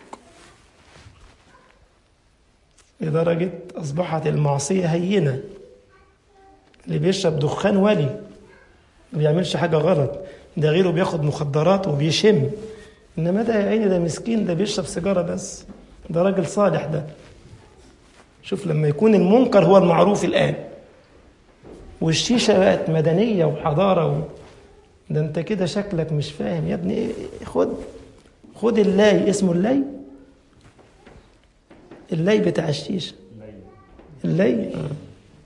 لدرجة أصبحت المعصية هينة اللي بيشرب دخان ولي ما بيعملش حاجة غلط ده غيره بياخد مخدرات وبيشم انما ده يا عيني ده مسكين ده بيشرب سيجاره بس ده راجل صالح ده شوف لما يكون المنكر هو المعروف الان والشيشه بقت مدنيه وحضاره و... ده انت كده شكلك مش فاهم يا ابني إيه خد خد اللاي اسمه اللاي اللاي بتاع الشيشه اللاي آه.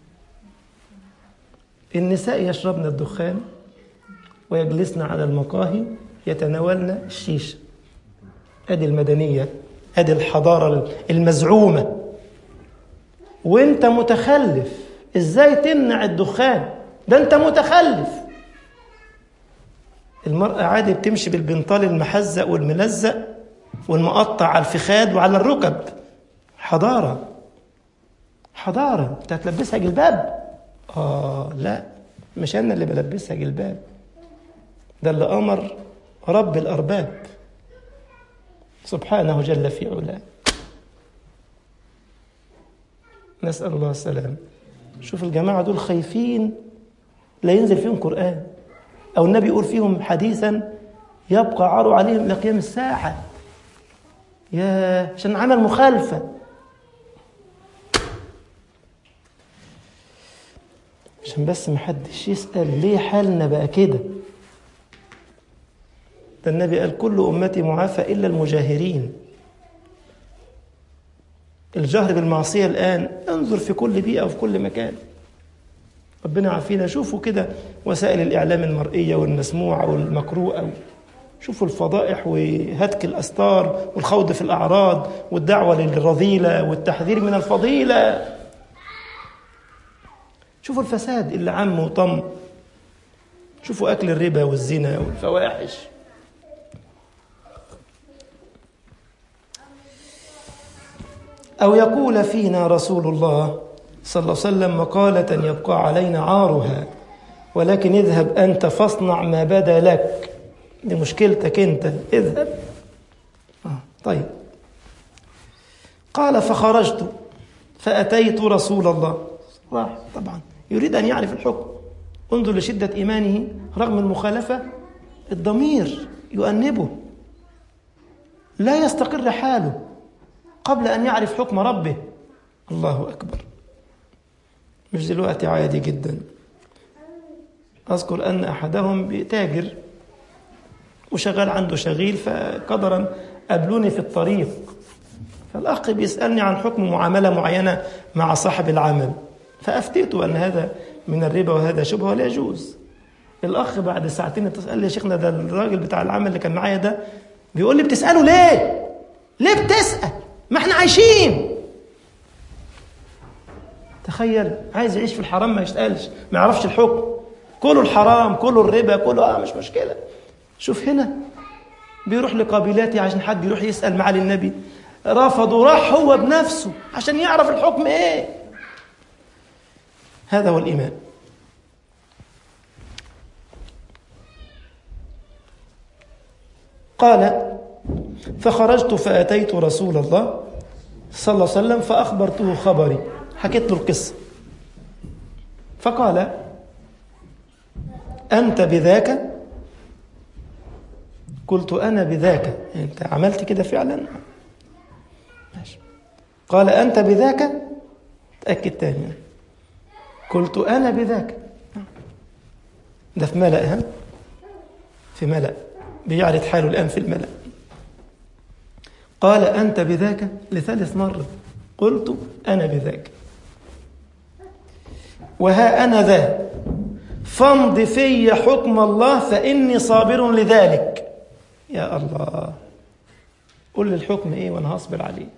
النساء يشربن الدخان ويجلسن على المقاهي يتناولن الشيشة ادي المدنية ادي الحضارة المزعومة وانت متخلف ازاي تمنع الدخان ده انت متخلف المرأة عادي بتمشي بالبنطال المحزق والملزق والمقطع على الفخاد وعلى الركب حضارة حضارة انت هتلبسها جلباب اه لا مش انا اللي بلبسها جلباب ده اللي امر رب الارباب سبحانه جل في علاه نسال الله السلام شوف الجماعه دول خايفين لا ينزل فيهم قران او النبي يقول فيهم حديثا يبقى عار عليهم لقيام الساعه يا عشان عمل مخالفه عشان بس محدش يسال ليه حالنا بقى كده ده النبي قال كل أمتي معافى إلا المجاهرين الجهر بالمعصية الآن انظر في كل بيئة وفي كل مكان ربنا عافينا شوفوا كده وسائل الإعلام المرئية والمسموعة والمقروءة شوفوا الفضائح وهتك الأستار والخوض في الأعراض والدعوة للرذيلة والتحذير من الفضيلة شوفوا الفساد اللي عم وطم شوفوا أكل الربا والزنا والفواحش أو يقول فينا رسول الله صلى الله عليه وسلم مقالة يبقى علينا عارها ولكن اذهب أنت فاصنع ما بدا لك دي مشكلتك أنت اذهب آه طيب قال فخرجت فأتيت رسول الله راح طبعا يريد أن يعرف الحكم انظر لشدة إيمانه رغم المخالفة الضمير يؤنبه لا يستقر حاله قبل أن يعرف حكم ربه الله أكبر مش دلوقتي عادي جدا أذكر أن أحدهم تاجر وشغال عنده شغيل فقدرا قابلوني في الطريق فالأخ بيسألني عن حكم معاملة معينة مع صاحب العمل فأفتيته أن هذا من الربا وهذا شبهه ولا يجوز الأخ بعد ساعتين اتصل لي يا شيخنا ده الراجل بتاع العمل اللي كان معايا ده بيقول لي بتسأله ليه؟ ليه بتسأل؟ ما احنا عايشين تخيل عايز يعيش في الحرام ما يسألش ما يعرفش الحكم كله الحرام كله الربا كله اه مش مشكلة شوف هنا بيروح لقابلاتي عشان حد يروح يسأل معالي النبي رفض وراح هو بنفسه عشان يعرف الحكم ايه هذا هو الإيمان قال فخرجت فأتيت رسول الله صلى الله عليه وسلم فأخبرته خبري حكيت له القصة فقال أنت بذاك قلت أنا بذاك أنت عملت كده فعلا ماشي قال أنت بذاك تأكد تاني قلت أنا بذاك ده في ملأ ها في ملأ بيعرض حاله الآن في الملأ قال أنت بذاك لثالث مرة قلت أنا بذاك وها أنا ذا فامض في حكم الله فإني صابر لذلك يا الله قل لي الحكم إيه وأنا هصبر عليه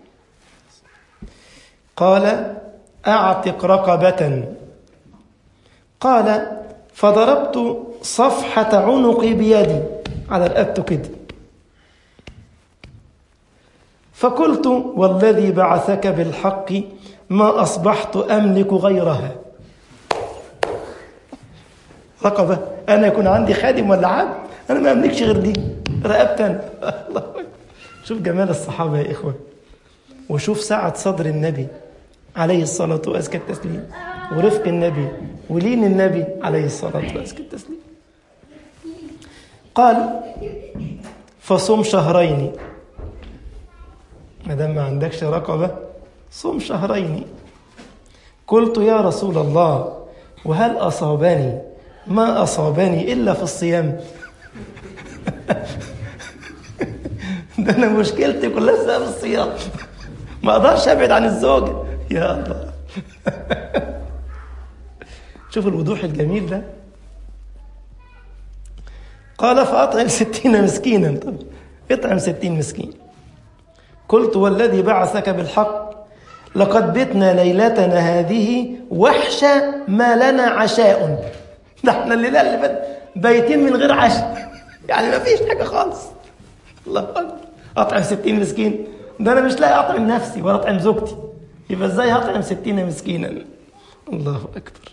قال أعتق رقبة قال فضربت صفحة عنقي بيدي على رقبته كده فقلت والذي بعثك بالحق ما أصبحت أملك غيرها رقبة أنا يكون عندي خادم ولا عبد أنا ما أملكش غير دي رقبت أنا الله شوف جمال الصحابة يا إخوة وشوف سعة صدر النبي عليه الصلاة وأزكى التسليم ورفق النبي ولين النبي عليه الصلاة وأزكى التسليم قال فصم شهرين ما دام ما عندكش رقبة صم شهرين قلت يا رسول الله وهل أصابني ما أصابني إلا في الصيام ده أنا مشكلتي كلها بسبب الصيام ما أقدرش أبعد عن الزوجة يا الله شوف الوضوح الجميل ده قال فأطعم ستين مسكينا طب اطعم ستين مسكين قلت والذي بعثك بالحق لقد بتنا ليلتنا هذه وحش ما لنا عشاء ده احنا الليله اللي فاتت بايتين من غير عشاء يعني ما فيش حاجه خالص الله اكبر اطعم 60 مسكين ده انا مش لاقي اطعم نفسي ولا اطعم زوجتي يبقى ازاي هطعم 60 مسكينا الله اكبر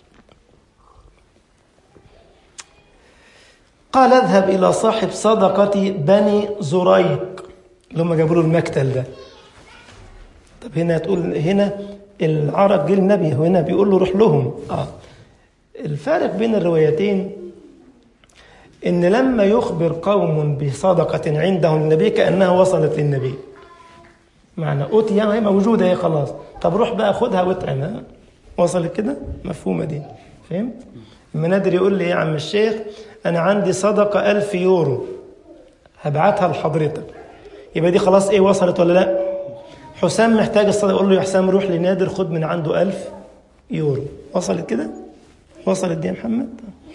قال اذهب الى صاحب صدقه بني زريق اللي هم جابوا له المكتل ده طب هنا تقول هنا العرب جه النبي هنا بيقول له روح لهم اه الفارق بين الروايتين ان لما يخبر قوم بصدقه عندهم النبي كانها وصلت للنبي معنى اوتي هي موجوده هي خلاص طب روح بقى خدها واطعمها وصلت كده مفهومه دي فهمت لما نادر يقول لي يا عم الشيخ انا عندي صدقه ألف يورو هبعتها لحضرتك يبقى دي خلاص ايه وصلت ولا لا حسام محتاج الصدقه يقول له يا حسام روح لنادر خد من عنده ألف يورو وصلت كده وصلت دي يا محمد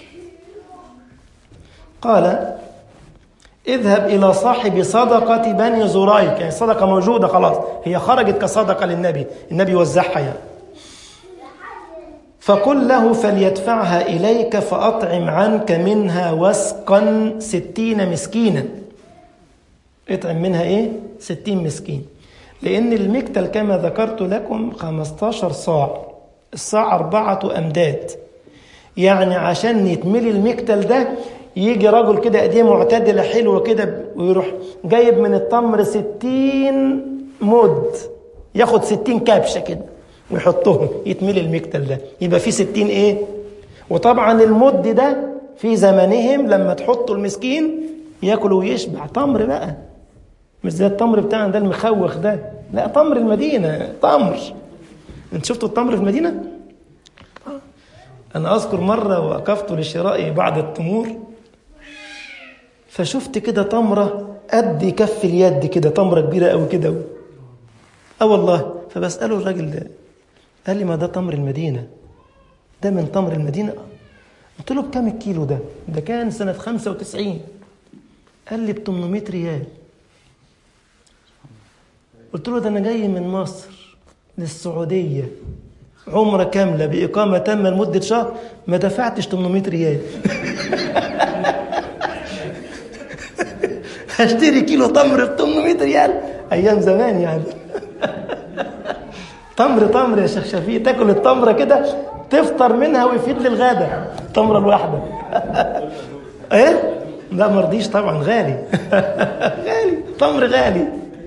قال اذهب إلى صاحب صدقة بني زريق يعني الصدقة موجودة خلاص هي خرجت كصدقة للنبي النبي وزعها يعني فقل له فليدفعها إليك فأطعم عنك منها وسقا ستين مسكينا اطعم منها إيه؟ ستين مسكين لأن المكتل كما ذكرت لكم 15 صاع الصاع أربعة أمداد يعني عشان يتملي المكتل ده يجي رجل كده ايديه معتدلة حلوة كده ويروح جايب من التمر ستين مد ياخد ستين كبشة كده ويحطهم يتملي المكتل ده يبقى في ستين ايه وطبعا المد ده في زمانهم لما تحطوا المسكين ياكل ويشبع تمر بقى مش زي التمر بتاعنا ده المخوخ ده لا تمر المدينة تمر انت شفتوا التمر في المدينة أنا أذكر مرة وقفت لشراء بعض التمور فشفت كده تمرة قد كف اليد كده تمرة كبيرة قوي كده اه والله فبسأله الراجل ده قال لي ما ده تمر المدينة ده من تمر المدينة قلت له بكام الكيلو ده ده كان سنة 95 قال لي ب 800 ريال قلت له ده أنا جاي من مصر للسعودية عمرة كاملة بإقامة تامة لمدة شهر ما دفعتش 800 ريال هشتري كيلو تمر ب 800 ريال أيام زمان يعني تمر تمر يا شيخ شفيق تاكل التمرة كده تفطر منها ويفيد للغدا التمرة الواحدة ايه؟ لا مرضيش طبعا غالي غالي تمر غالي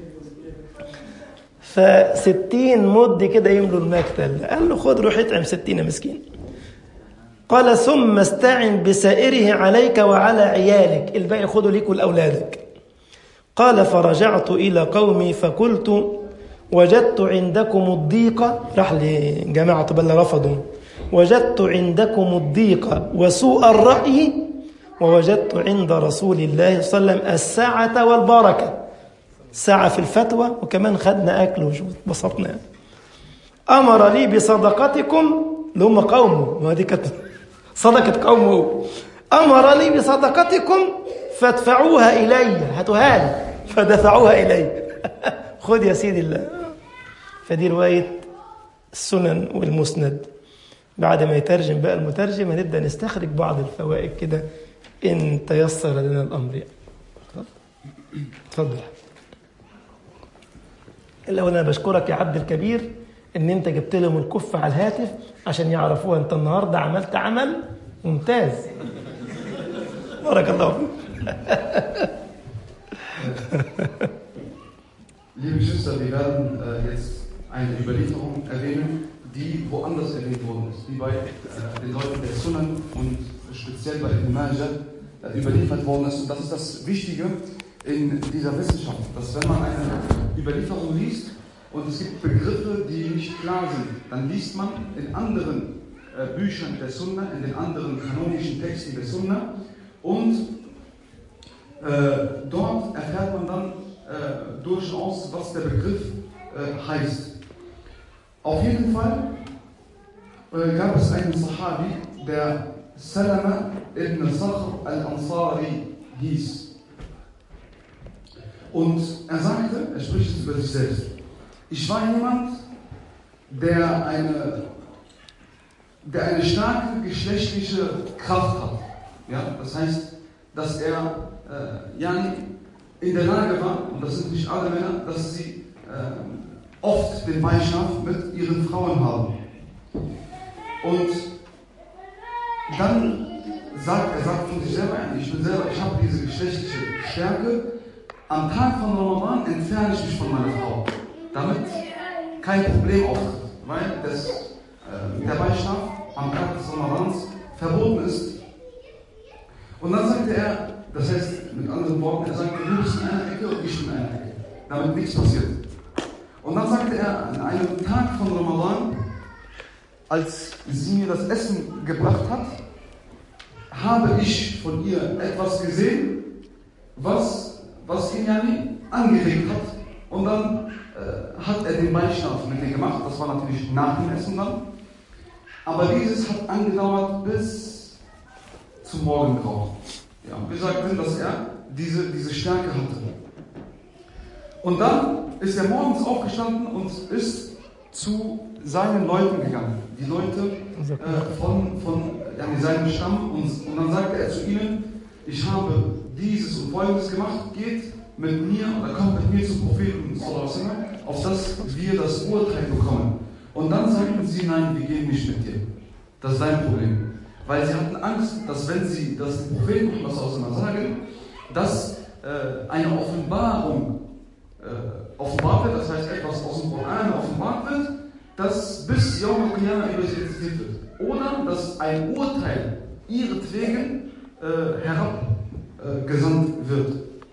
فستين مد كده يملوا المكتل قال له خد روح اطعم ستين مسكين قال ثم استعن بسائره عليك وعلى عيالك الباقي خده ليك ولأولادك قال فرجعت إلى قومي فقلت وجدت عندكم الضيق راح لجماعة بل رفضوا وجدت عندكم الضيق وسوء الرأي ووجدت عند رسول الله صلى الله عليه وسلم السعة والبركة سعة في الفتوى وكمان خدنا أكل وجود بسطنا أمر لي بصدقتكم اللي هم قومه ما دي كانت صدقة قومه أمر لي بصدقتكم فادفعوها إلي هاتوها لي فدفعوها إلي خذ يا سيدي الله فدي رواية السنن والمسند بعد ما يترجم بقى المترجم هنبدأ نستخرج بعض الفوائد كده إن تيسر لنا الأمر يعني. تفضل الأول أنا بشكرك يا عبد الكبير إن أنت جبت لهم الكف على الهاتف عشان يعرفوها أنت النهاردة عملت عمل ممتاز بارك الله فيك Liebe Geschwister, wir werden äh, jetzt eine Überlieferung erwähnen, die woanders erwähnt worden ist, die bei äh, den Leuten der Sunnen und speziell bei Ibn Majah äh, überliefert worden ist. Und das ist das Wichtige in dieser Wissenschaft, dass wenn man eine Überlieferung liest und es gibt Begriffe, die nicht klar sind, dann liest man in anderen äh, Büchern der Sunna, in den anderen kanonischen Texten der Sunna und äh, dort erfährt man dann äh, durchaus, was der Begriff äh, heißt. Auf jeden Fall äh, gab es einen Sahabi, der Salama ibn Sakhr al-Ansari hieß. Und er sagte, er spricht es über sich selbst, ich war jemand, der eine, der eine starke geschlechtliche Kraft hat. Ja? Das heißt, dass er äh, ja, in der Lage war, und das sind nicht alle Männer, dass sie äh, oft den Beischlaf mit ihren Frauen haben. Und dann sagt er sagt von sich selber, ich bin selber, ich habe diese geschlechtliche Stärke. Am Tag von Ramadan entferne ich mich von meiner Frau, damit kein Problem auftritt, weil das, äh, der Beischlaf am Tag des Ramadans verboten ist. Und dann sagte er, das heißt, mit anderen Worten, er sagte, du bist in einer Ecke und ich in einer Ecke, damit nichts passiert. Und dann sagte er, an einem Tag von Ramadan, als sie mir das Essen gebracht hat, habe ich von ihr etwas gesehen, was was ihn ja nie angeregt hat. Und dann äh, hat er den Beischlaf mit denen gemacht. Das war natürlich nach dem Essen dann. Aber dieses hat angedauert bis zum Morgengrauen. Ja, wir sagten, dass er diese, diese Stärke hatte. Und dann ist er morgens aufgestanden und ist zu seinen Leuten gegangen. Die Leute äh, von, von ja, seinem Stamm. Und, und dann sagte er zu ihnen, ich habe dieses und folgendes gemacht, geht mit mir oder kommt mit mir zum Propheten, auf dass wir das Urteil bekommen. Und dann sagten sie, nein, wir gehen nicht mit dir. Das ist dein Problem. Weil sie hatten Angst, dass wenn sie das dem Propheten was auseinander sagen, dass äh, eine Offenbarung äh, offenbart wird, das heißt etwas aus dem Koran offenbart wird, das bis Yom Qiyamah über sie existiert wird. Oder dass ein Urteil ihretwegen äh, herabgesandt äh, wird.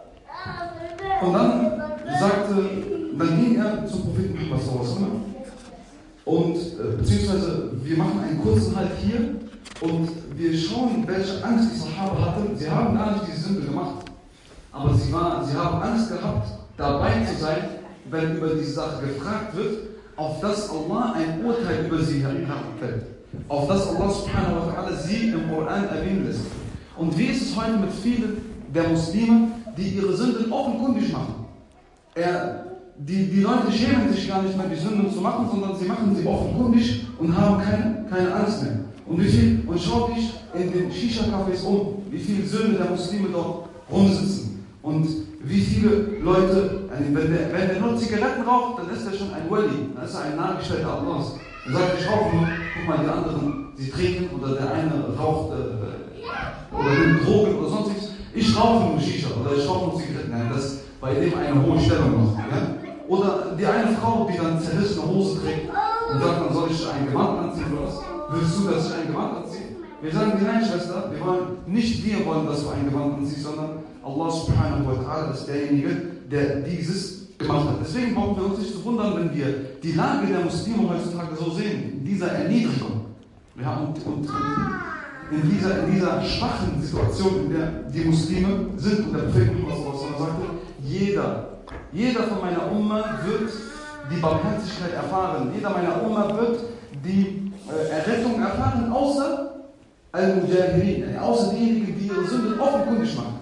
Und dann sagte, dann ging er zum Propheten Muhammad und äh, beziehungsweise wir machen einen kurzen Halt hier und wir schauen, welche Angst die Sahaba hatten. Sie haben gar nicht diese Sünde gemacht, aber sie, war, sie haben Angst gehabt, dabei zu sein, wenn über diese Sache gefragt wird, auf das Allah ein Urteil über sie herabfällt. Auf das Allah subhanahu wa ta'ala sie im Koran erwähnen lässt. Und wie ist es heute mit vielen der Muslime, die ihre Sünden offenkundig machen? Er, die, die Leute schämen sich gar nicht mehr, die Sünden zu machen, sondern sie machen sie offenkundig und haben keine, keine Angst mehr. Und wie viel, und schau dich in den Shisha-Cafés um, wie viele Söhne der Muslime dort rumsitzen. Und wie viele Leute, wenn der, wenn der nur Zigaretten raucht, dann ist er schon ein Wali, dann ist er ein Nahgestellter Allahs. Dann sagt, ich rauche nur, guck mal, die anderen, sie trinken oder der eine raucht äh, oder nimmt Drogen oder sonst nichts. Ich rauche nur Shisha oder ich rauche nur Zigaretten. Nein, das bei dem eine hohe Stellung macht. Ja? Oder die eine Frau, die dann zerrissene Hose trägt und sagt, dann soll ich ein Gewand anziehen oder was? Willst du, dass ich ein Gewand anziehe? Wir sagen dir, nein, Schwester, wir wollen, nicht wir wollen, dass du ein Gewand anziehst, sondern Allah subhanahu wa ta'ala ist derjenige, der dieses gemacht hat. Deswegen brauchen wir uns nicht zu wundern, wenn wir die Lage der Muslime heutzutage so sehen, in dieser Erniedrigung. Ja, und, und, und in, dieser, in dieser schwachen Situation, in der die Muslime sind. Und der Prophet sagte, jeder, jeder von meiner Umma wird die Barmherzigkeit erfahren. Jeder meiner Umma wird die äh, Errettung erfahren, außer Al-Mujahirin, außer diejenigen, die ihre Sünden offenkundig machen.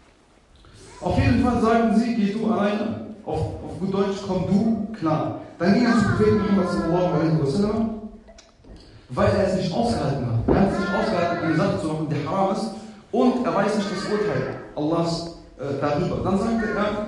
Auf jeden Fall sagten sie, geh du alleine. Auf, auf gut Deutsch, komm du, klar. Dann ging er zu Propheten Muhammad sallallahu alaihi wasallam, weil er es nicht ausgehalten hat. Er hat es nicht ausgehalten, eine Sache zu machen, die haram ist, und er weiß nicht das Urteil Allahs äh, darüber. Dann sagte er,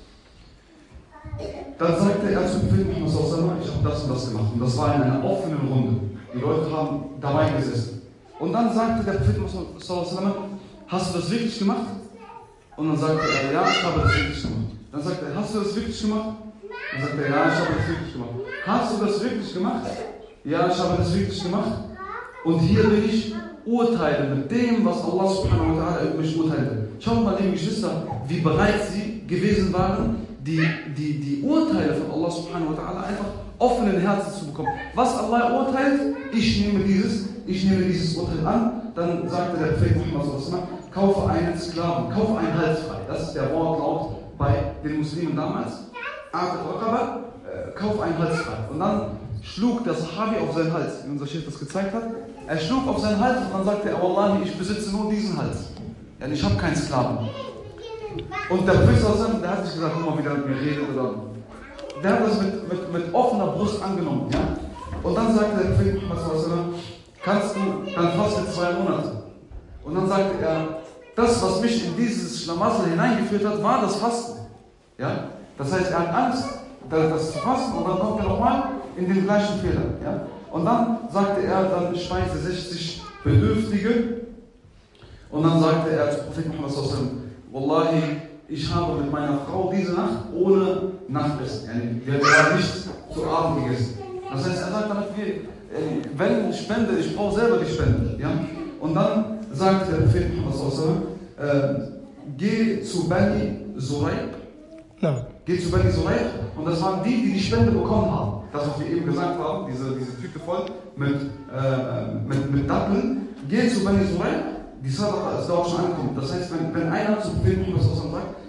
dann sagte er zu Propheten Muhammad sallallahu ich habe das und das gemacht. Und das war in einer offenen Runde. Die Leute haben dabei gesessen. Und dann sagte der Prophet Muhammad sallallahu hast du das wirklich gemacht? Und dann sagte er, ja, ich habe das wirklich gemacht. Dann sagte er, hast du das wirklich gemacht? Dann sagte er, ja, ich habe das wirklich gemacht. Hast du das wirklich gemacht? Ja, ich habe das wirklich gemacht. Und hier will ich urteilen mit dem, was Allah subhanahu wa ta'ala über mich urteilte. Schaut mal, liebe Geschwister, wie bereit sie gewesen waren, die, die, die Urteile von Allah subhanahu wa ta'ala einfach offenen Herzen zu bekommen. Was Allah urteilt, ich nehme dieses, ich nehme dieses Urteil an. Dann sagte der Prophet Muhammad kaufe einen Sklaven, kaufe einen Hals frei. Das ist der Wortlaut bei den Muslimen damals. Aber äh, kauf einen Hals frei. Und dann schlug der Sahabi auf seinen Hals, wie unser Chef das gezeigt hat. Er schlug auf seinen Hals und dann sagte er, Wallahi, ich besitze nur diesen Hals. Ja, ich habe keinen Sklaven. Und der Professor, der hat nicht gesagt, guck mal, wie der mit mir redet. Oder der hat das mit, mit, mit offener Brust angenommen. Ja? Und dann sagte der Prophet, kannst du dann fasten zwei Monate. Und dann sagte er, das, was mich in dieses Schlamassel hineingeführt hat, war das Fasten. Ja? Das heißt, er hat Angst, das zu fasten und dann kommt er nochmal in den gleichen Fehler. Ja? Und dann sagte er, dann speise 60 Bedürftige. Und dann sagte er zu Prophet Muhammad Wallahi, ich habe mit meiner Frau diese Nacht ohne Nachtessen. Yani, wir haben nicht zu Abend gegessen. Das heißt, er sagt damit, wenn ich spende, ich brauche selber die Spende. Ja? Und dann sagte der Prophet Muhammad äh, geh zu Bani Zuraib. No. Geh zu Bani Zuraib. Und das waren die, die die Spende bekommen haben. Das, was wir eben gesagt haben, diese, diese Tüte voll mit, äh, mit, mit Datteln. Geh zu Bani Zuraib. Die Sadaqa ist dort schon angekommen. Das heißt, wenn, wenn einer zu Prophet Muhammad sagt,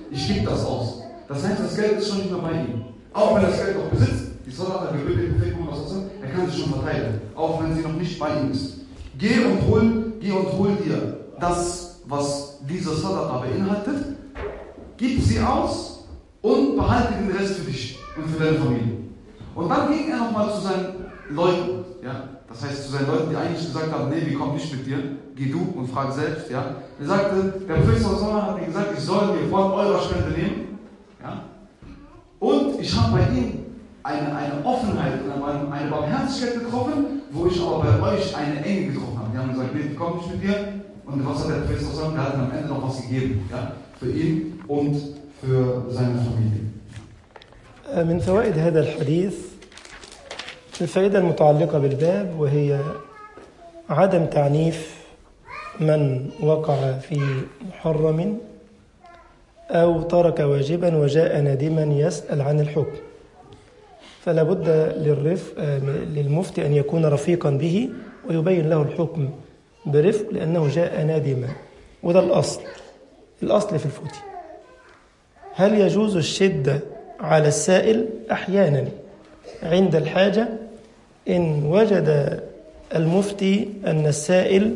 ich gebe das aus. Das heißt, das Geld ist schon nicht mehr bei ihm. Auch wenn er das Geld noch besitzt, die Salat gebührt er kann sich schon verteilen, auch wenn sie noch nicht bei ihm ist. Geh und hol, geh und hol dir das, was diese Sadaqa beinhaltet, gib sie aus und behalte den Rest für dich und für deine Familie. Und dann ging er nochmal zu seinen Leuten, ja, das heißt zu seinen Leuten, die eigentlich gesagt haben, nee, wir kommen nicht mit dir, geh du und frag selbst, ja. Er sagte, der Prophet hat mir gesagt, ich soll mir von eurer Spende nehmen, ja. Und ich habe bei ihm eine, eine Offenheit, eine Barmherzigkeit getroffen, wo ich aber bei euch eine Enge getroffen habe. Die haben gesagt, nee, wir kommen nicht mit dir. Und was hat der Prophet gesagt? Der hat am Ende noch was gegeben, ja, für ihn und für seine Familie. من فوائد هذا الحديث الفائدة المتعلقة بالباب وهي عدم تعنيف من وقع في محرم أو ترك واجبا وجاء نادما يسأل عن الحكم فلا بد للرف للمفتي أن يكون رفيقا به ويبين له الحكم برفق لأنه جاء نادما وده الأصل الأصل في الفتي هل يجوز الشدة على السائل أحيانا عند الحاجة إن وجد المفتي أن السائل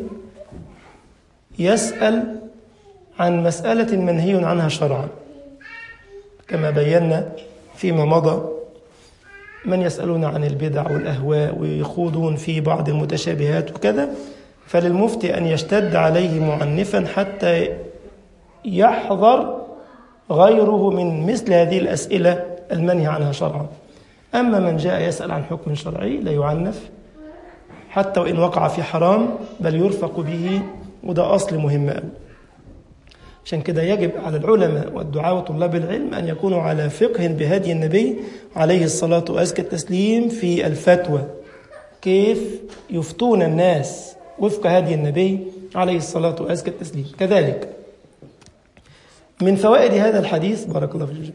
يسأل عن مسألة منهي عنها شرعا كما بينا فيما مضى من يسألون عن البدع والأهواء ويخوضون في بعض المتشابهات وكذا فللمفتي أن يشتد عليه معنفا حتى يحذر غيره من مثل هذه الأسئلة المنهي عنها شرعا أما من جاء يسأل عن حكم شرعي لا يعنف حتى وإن وقع في حرام بل يرفق به وده أصل مهم أوي عشان كده يجب على العلماء والدعاء وطلاب العلم أن يكونوا على فقه بهدي النبي عليه الصلاة وأزكى التسليم في الفتوى كيف يفتون الناس وفق هدي النبي عليه الصلاة وأزكى التسليم كذلك من فوائد هذا الحديث بارك الله فيك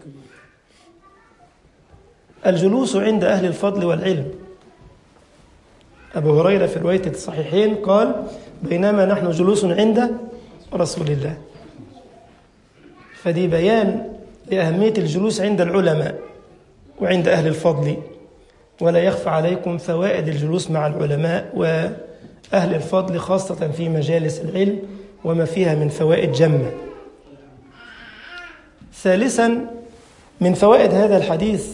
الجلوس عند أهل الفضل والعلم أبو هريرة في رواية الصحيحين قال بينما نحن جلوس عند رسول الله فدي بيان لأهمية الجلوس عند العلماء وعند أهل الفضل ولا يخفى عليكم فوائد الجلوس مع العلماء وأهل الفضل خاصة في مجالس العلم وما فيها من فوائد جمة ثالثا من فوائد هذا الحديث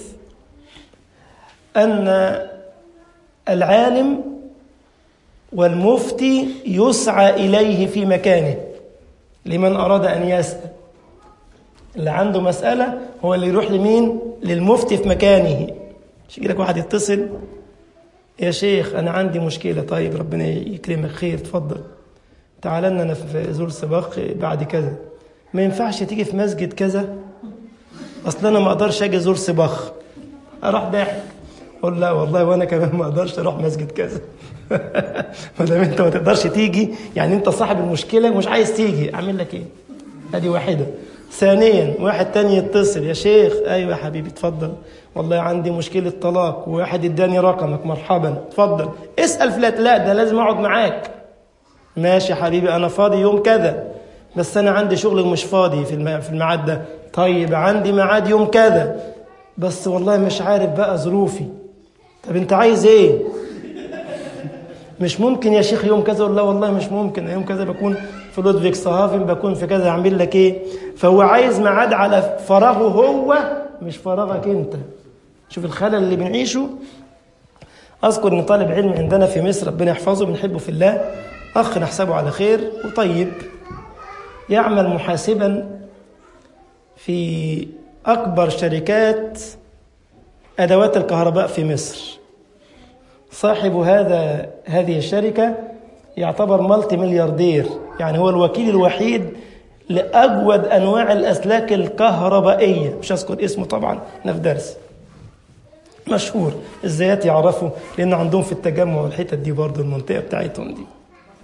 أن العالم والمفتي يسعى إليه في مكانه لمن أراد أن يسأل اللي عنده مسألة هو اللي يروح لمين للمفتي في مكانه مش يجي لك واحد يتصل يا شيخ أنا عندي مشكلة طيب ربنا يكرمك خير تفضل تعال لنا أنا في زور سباق بعد كذا ما ينفعش تيجي في مسجد كذا أصل أنا ما أقدرش أجي زور سباق أروح ضاحك قول لا والله وأنا كمان ما أقدرش أروح مسجد كذا ما دام أنت ما تقدرش تيجي يعني أنت صاحب المشكلة مش عايز تيجي أعمل لك إيه؟ أدي واحدة ثانيا واحد تاني يتصل يا شيخ ايوه يا حبيبي اتفضل والله عندي مشكله طلاق وواحد اداني رقمك مرحبا اتفضل اسال فلان لا ده لازم اقعد معاك ماشي يا حبيبي انا فاضي يوم كذا بس انا عندي شغل مش فاضي في في الميعاد ده طيب عندي ميعاد يوم كذا بس والله مش عارف بقى ظروفي طب انت عايز ايه مش ممكن يا شيخ يوم كذا ولا والله مش ممكن يوم كذا بكون في لودفيك صهافن بكون في كذا اعمل لك ايه فهو عايز ميعاد على فراغه هو مش فراغك انت شوف الخلل اللي بنعيشه اذكر ان طالب علم عندنا في مصر ربنا يحفظه بنحبه في الله اخ نحسبه على خير وطيب يعمل محاسبا في اكبر شركات ادوات الكهرباء في مصر صاحب هذا هذه الشركه يعتبر مالتي ملياردير يعني هو الوكيل الوحيد لأجود أنواع الأسلاك الكهربائية مش أذكر اسمه طبعا أنا في درس مشهور الزيات يعرفوا لأن عندهم في التجمع والحتت دي برضه المنطقة بتاعتهم دي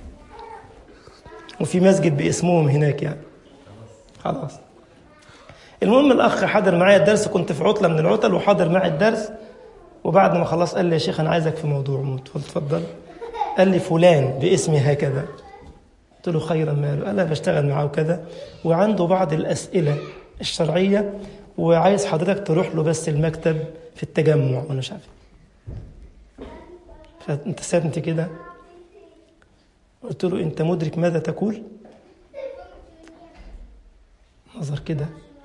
وفي مسجد باسمهم هناك يعني خلاص المهم الأخ حضر معايا الدرس كنت في عطلة من العطل وحاضر معي الدرس وبعد ما خلص قال لي يا شيخ أنا عايزك في موضوع اتفضل قال لي فلان باسمي هكذا قلت له خيرا ماله انا بشتغل معاه كذا وعنده بعض الاسئله الشرعية وعايز حضرتك تروح له بس المكتب في التجمع وانا مش عارف فانت سألت كده قلت له انت مدرك ماذا تقول نظر كده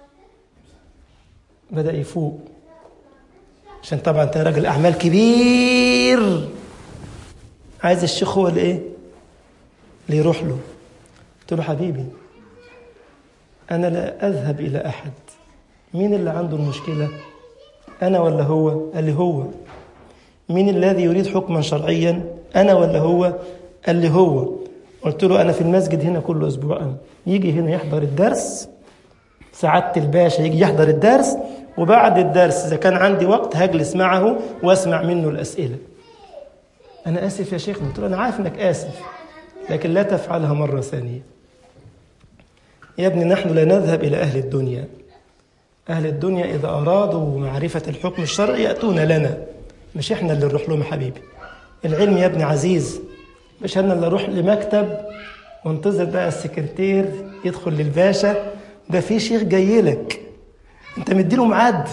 بدأ يفوق عشان طبعا انت راجل اعمال كبير عايز الشيخ هو اللي ايه اللي يروح له قلت له حبيبي انا لا اذهب الى احد مين اللي عنده المشكله انا ولا هو قال لي هو مين الذي يريد حكما شرعيا انا ولا هو قال لي هو قلت له انا في المسجد هنا كل اسبوع يجي هنا يحضر الدرس سعادة الباشا يجي يحضر الدرس وبعد الدرس إذا كان عندي وقت هجلس معه واسمع منه الأسئلة أنا آسف يا شيخنا قلت له أنا عارف إنك آسف لكن لا تفعلها مرة ثانية يا ابني نحن لا نذهب إلى أهل الدنيا أهل الدنيا إذا أرادوا معرفة الحكم الشرعي يأتون لنا مش إحنا اللي نروح لهم يا حبيبي العلم يا ابني عزيز مش أنا اللي أروح لمكتب وانتظر بقى السكرتير يدخل للباشا ده في شيخ جاي لك انت مديله ميعاد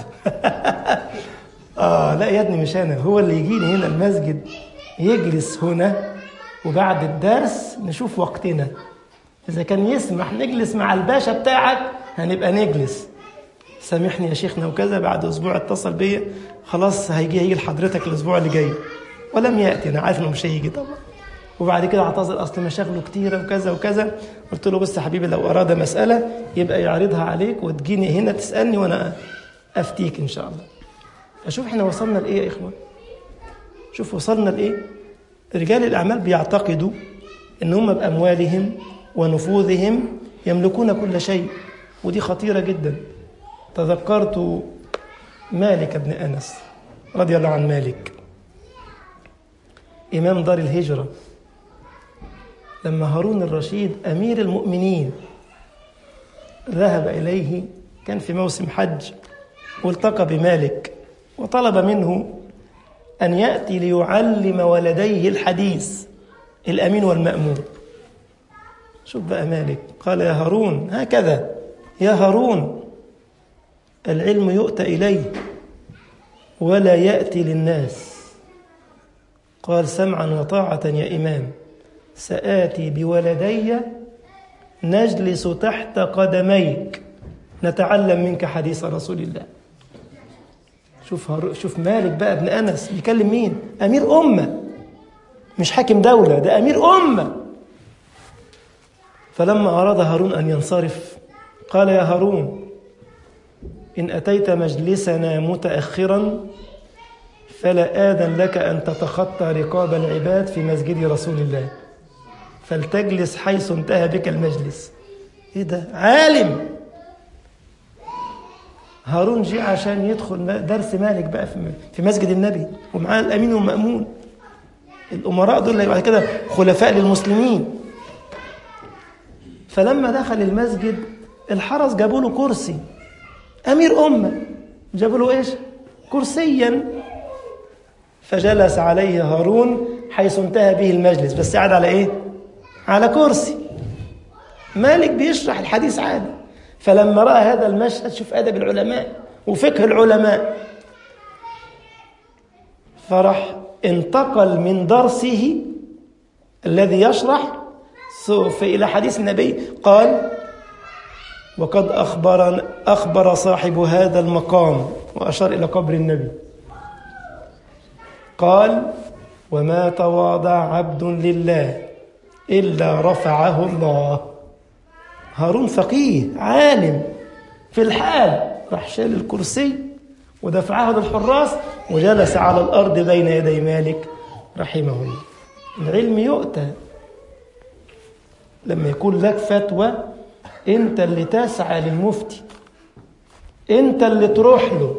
اه لا يا ابني مش انا هو اللي يجيني هنا المسجد يجلس هنا وبعد الدرس نشوف وقتنا اذا كان يسمح نجلس مع الباشا بتاعك هنبقى نجلس سامحني يا شيخنا وكذا بعد اسبوع اتصل بيا خلاص هيجي هيجي لحضرتك الاسبوع اللي جاي ولم ياتي انا عارف انه مش هيجي طبعا وبعد كده اعتذر اصل مشاغله كتيره وكذا وكذا قلت له بص يا حبيبي لو اراد مساله يبقى يعرضها عليك وتجيني هنا تسالني وانا افتيك ان شاء الله اشوف احنا وصلنا لايه يا اخوان شوف وصلنا لايه رجال الاعمال بيعتقدوا ان هم باموالهم ونفوذهم يملكون كل شيء ودي خطيره جدا تذكرت مالك بن انس رضي الله عن مالك امام دار الهجره لما هارون الرشيد امير المؤمنين ذهب اليه كان في موسم حج والتقى بمالك وطلب منه ان ياتي ليعلم ولديه الحديث الامين والمامون شوف بقى مالك قال يا هارون هكذا يا هارون العلم يؤتى اليه ولا ياتي للناس قال سمعا وطاعه يا امام سآتي بولدي نجلس تحت قدميك نتعلم منك حديث رسول الله شوف هر... شوف مالك بقى ابن انس بيكلم مين؟ امير امه مش حاكم دوله ده امير امه فلما اراد هارون ان ينصرف قال يا هارون ان اتيت مجلسنا متاخرا فلا اذن لك ان تتخطى رقاب العباد في مسجد رسول الله فلتجلس حيث انتهى بك المجلس ايه ده عالم هارون جه عشان يدخل درس مالك بقى في مسجد النبي ومعاه الامين والمامون الامراء دول بعد كده خلفاء للمسلمين فلما دخل المسجد الحرس جابوا له كرسي امير امه جابوا له ايش كرسيا فجلس عليه هارون حيث انتهى به المجلس بس قعد على ايه على كرسي مالك بيشرح الحديث عادي فلما رأى هذا المشهد شوف أدب العلماء وفقه العلماء فرح انتقل من درسه الذي يشرح إلى حديث النبي قال وقد أخبر أخبر صاحب هذا المقام وأشار إلى قبر النبي قال وما تواضع عبد لله إلا رفعه الله هارون فقيه عالم في الحال راح شال الكرسي ودفعه للحراس وجلس على الأرض بين يدي مالك رحمه الله العلم يؤتى لما يكون لك فتوى انت اللي تسعى للمفتي انت اللي تروح له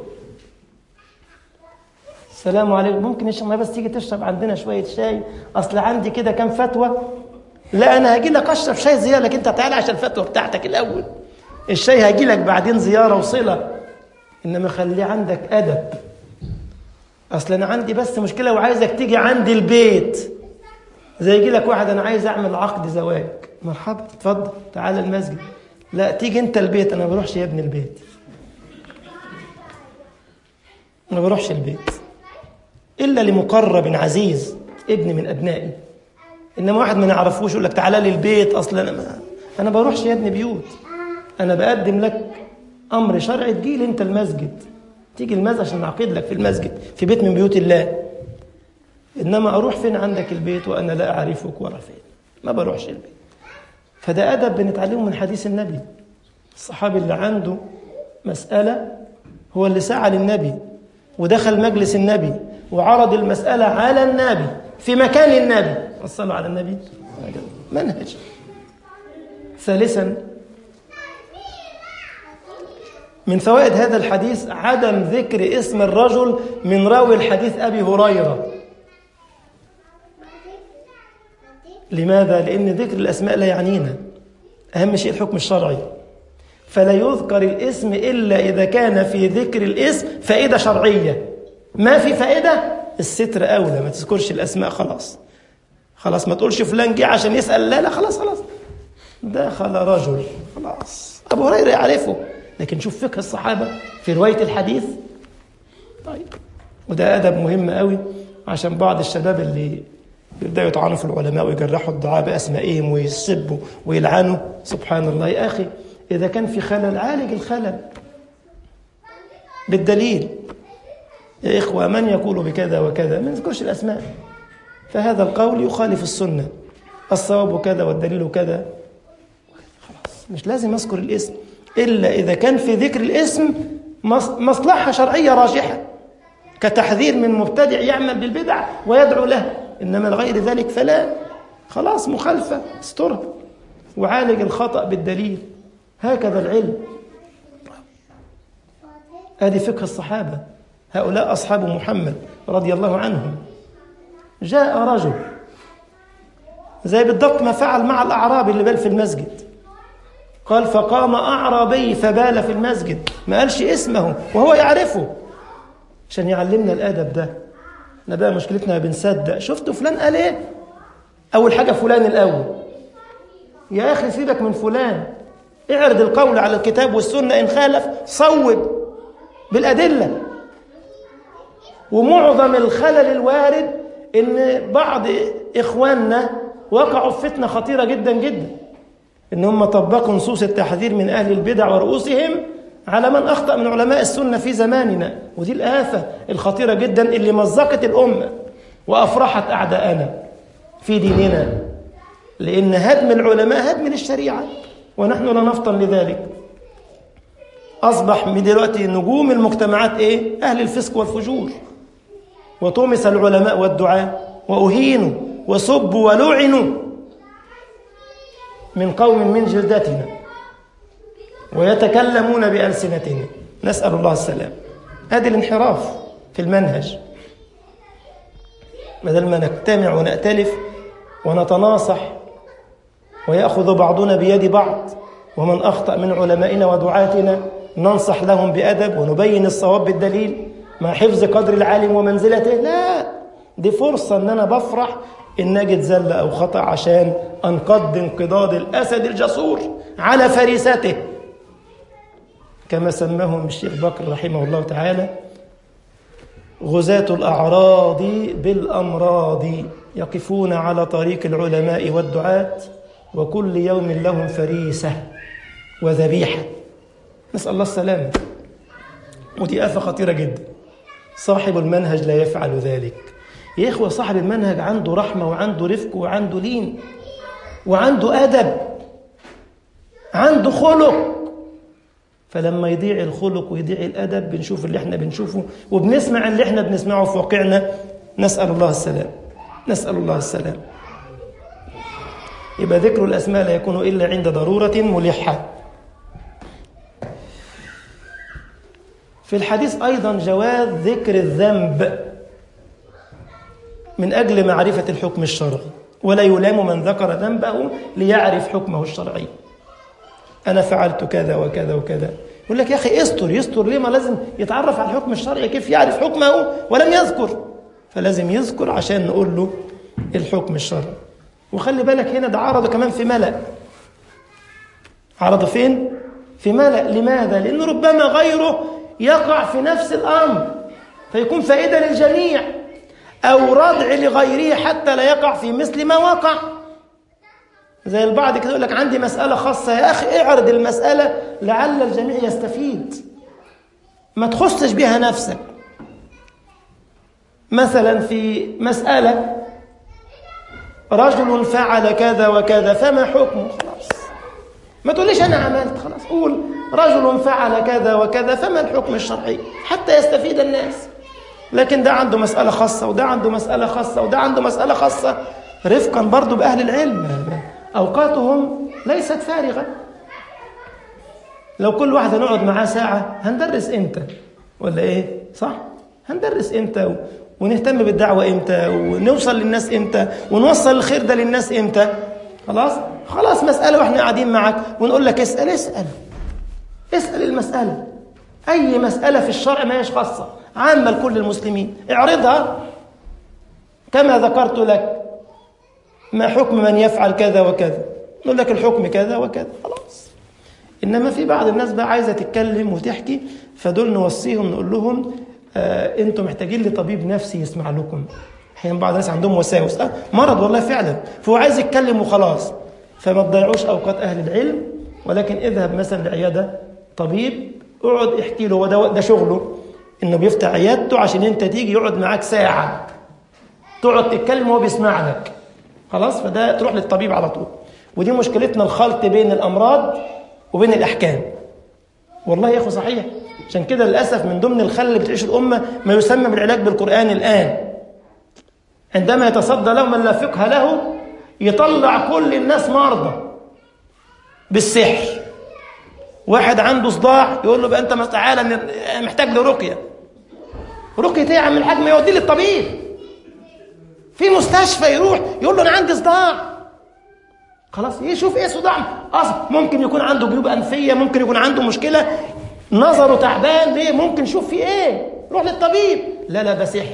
السلام عليكم ممكن يا شيخ بس تيجي تشرب عندنا شويه شاي اصل عندي كده كام فتوى لا انا هاجي لك اشرب شاي زياده لكن انت تعالى عشان الفتوى بتاعتك الاول الشاي هاجي لك بعدين زياره وصله انما خليه عندك ادب اصل انا عندي بس مشكله وعايزك تيجي عندي البيت زي يجي لك واحد انا عايز اعمل عقد زواج مرحبا اتفضل تعالى المسجد لا تيجي انت البيت انا ما بروحش يا ابني البيت ما بروحش البيت الا لمقرب عزيز ابن من ابنائي انما واحد ما نعرفوش يقول لك تعالى لي البيت اصلا انا ما انا بروحش يا ابني بيوت انا بقدم لك امر شرعي تجي لي انت المسجد تيجي المسجد عشان نعقد لك في المسجد في بيت من بيوت الله انما اروح فين عندك البيت وانا لا اعرفك ولا فين ما بروحش البيت فده ادب بنتعلمه من حديث النبي الصحابي اللي عنده مساله هو اللي سعى للنبي ودخل مجلس النبي وعرض المساله على النبي في مكان النبي وصلوا على النبي منهج ثالثا من فوائد هذا الحديث عدم ذكر اسم الرجل من راوي الحديث ابي هريره لماذا؟ لأن ذكر الأسماء لا يعنينا أهم شيء الحكم الشرعي فلا يذكر الاسم إلا إذا كان في ذكر الاسم فائدة شرعية ما في فائدة الستر أولى ما تذكرش الأسماء خلاص خلاص ما تقولش فلان جه عشان يسأل لا لا خلاص خلاص دخل رجل خلاص أبو هريرة يعرفه لكن شوف فقه الصحابة في رواية الحديث طيب وده أدب مهم قوي عشان بعض الشباب اللي يبدأوا يطعنوا في العلماء ويجرحوا الدعاء بأسمائهم ويسبوا ويلعنوا سبحان الله يا أخي إذا كان في خلل عالج الخلل بالدليل يا إخوة من يقول بكذا وكذا ما نذكرش الأسماء فهذا القول يخالف السنة الصواب كذا والدليل كذا خلاص مش لازم أذكر الاسم إلا إذا كان في ذكر الاسم مصلحة شرعية راجحة كتحذير من مبتدع يعمل بالبدع ويدعو له إنما لغير ذلك فلا خلاص مخالفة استرها وعالج الخطأ بالدليل هكذا العلم هذه فقه الصحابة هؤلاء أصحاب محمد رضي الله عنهم جاء رجل زي بالضبط ما فعل مع الأعرابي اللي بال في المسجد قال فقام أعرابي فبال في المسجد ما قالش اسمه وهو يعرفه عشان يعلمنا الأدب ده احنا بقى مشكلتنا بنصدق شفت فلان قال ايه اول حاجه فلان الاول يا اخي سيبك من فلان اعرض القول على الكتاب والسنه ان خالف صوب بالادله ومعظم الخلل الوارد ان بعض اخواننا وقعوا في فتنه خطيره جدا جدا ان هم طبقوا نصوص التحذير من اهل البدع ورؤوسهم على من أخطأ من علماء السنة في زماننا ودي الآفة الخطيرة جدا اللي مزقت الأمة وأفرحت أعداءنا في ديننا لأن هدم العلماء هدم للشريعة ونحن لا نفطن لذلك أصبح من دلوقتي نجوم المجتمعات إيه؟ أهل الفسق والفجور وطمس العلماء والدعاء وأهينوا وسبوا ولعنوا من قوم من جلدتنا ويتكلمون بألسنتهم نسأل الله السلام هذا الانحراف في المنهج بدل ما نجتمع ونأتلف ونتناصح ويأخذ بعضنا بيد بعض ومن أخطأ من علمائنا ودعاتنا ننصح لهم بأدب ونبين الصواب بالدليل مع حفظ قدر العالم ومنزلته لا دي فرصة أن أنا بفرح إن أجد زلة أو خطأ عشان أنقض انقضاض الأسد الجسور على فريسته كما سماهم الشيخ بكر رحمه الله تعالى غزاة الأعراض بالأمراض يقفون على طريق العلماء والدعاة وكل يوم لهم فريسة وذبيحة نسأل الله السلامة ودي آفة خطيرة جدا صاحب المنهج لا يفعل ذلك يا إخوة صاحب المنهج عنده رحمة وعنده رفق وعنده لين وعنده أدب عنده خلق فلما يضيع الخلق ويضيع الأدب بنشوف اللي احنا بنشوفه وبنسمع اللي احنا بنسمعه في واقعنا نسأل الله السلام نسأل الله السلام يبقى ذكر الأسماء لا يكون إلا عند ضرورة ملحة في الحديث أيضا جواز ذكر الذنب من أجل معرفة الحكم الشرعي ولا يلام من ذكر ذنبه ليعرف حكمه الشرعي أنا فعلت كذا وكذا وكذا يقول لك يا أخي استر يستر ليه ما لازم يتعرف على الحكم الشرعي كيف يعرف حكمه ولم يذكر فلازم يذكر عشان نقول له الحكم الشرعي وخلي بالك هنا ده عرضه كمان في ملأ عرضه فين في ملأ لماذا لأنه ربما غيره يقع في نفس الأمر فيكون فائدة للجميع أو ردع لغيره حتى لا يقع في مثل ما وقع زي البعض كده يقول لك عندي مسألة خاصة يا أخي اعرض المسألة لعل الجميع يستفيد ما تخصش بها نفسك مثلا في مسألة رجل فعل كذا وكذا فما حكمه خلاص ما تقوليش أنا عملت خلاص قول رجل فعل كذا وكذا فما الحكم الشرعي حتى يستفيد الناس لكن ده عنده مسألة خاصة وده عنده مسألة خاصة وده عنده مسألة خاصة رفقا برضو بأهل العلم أوقاتهم ليست فارغة لو كل واحد هنقعد معاه ساعة هندرس إمتى ولا إيه صح هندرس إمتى ونهتم بالدعوة إمتى ونوصل للناس إمتى ونوصل الخير ده للناس إمتى خلاص خلاص مسألة وإحنا قاعدين معك ونقول لك اسأل اسأل اسأل المسألة أي مسألة في الشرع ما هيش خاصة عامة لكل المسلمين اعرضها كما ذكرت لك ما حكم من يفعل كذا وكذا نقول لك الحكم كذا وكذا خلاص إنما في بعض الناس بقى عايزة تتكلم وتحكي فدول نوصيهم نقول لهم آه انتم محتاجين لطبيب نفسي يسمع لكم احيانا بعض الناس عندهم وساوس آه مرض والله فعلا فهو عايز يتكلم وخلاص فما تضيعوش اوقات اهل العلم ولكن اذهب مثلا لعياده طبيب اقعد احكي له ده, ده شغله انه بيفتح عيادته عشان انت تيجي يقعد معاك ساعه تقعد تتكلم وهو بيسمع لك خلاص فده تروح للطبيب على طول ودي مشكلتنا الخلط بين الامراض وبين الاحكام والله يا اخو صحيح عشان كده للاسف من ضمن الخل اللي بتعيش الامه ما يسمى بالعلاج بالقران الان عندما يتصدى له من لا فقه له يطلع كل الناس مرضى بالسحر واحد عنده صداع يقول له بقى انت تعالى محتاج لرقيه رقيه ايه يا عم الحاج ما يوديه للطبيب في مستشفى يروح يقول له انا عندي صداع خلاص يشوف ايه صداع اصلا ممكن يكون عنده جيوب انفيه ممكن يكون عنده مشكله نظره تعبان ليه ممكن شوف في ايه روح للطبيب لا لا ده سحر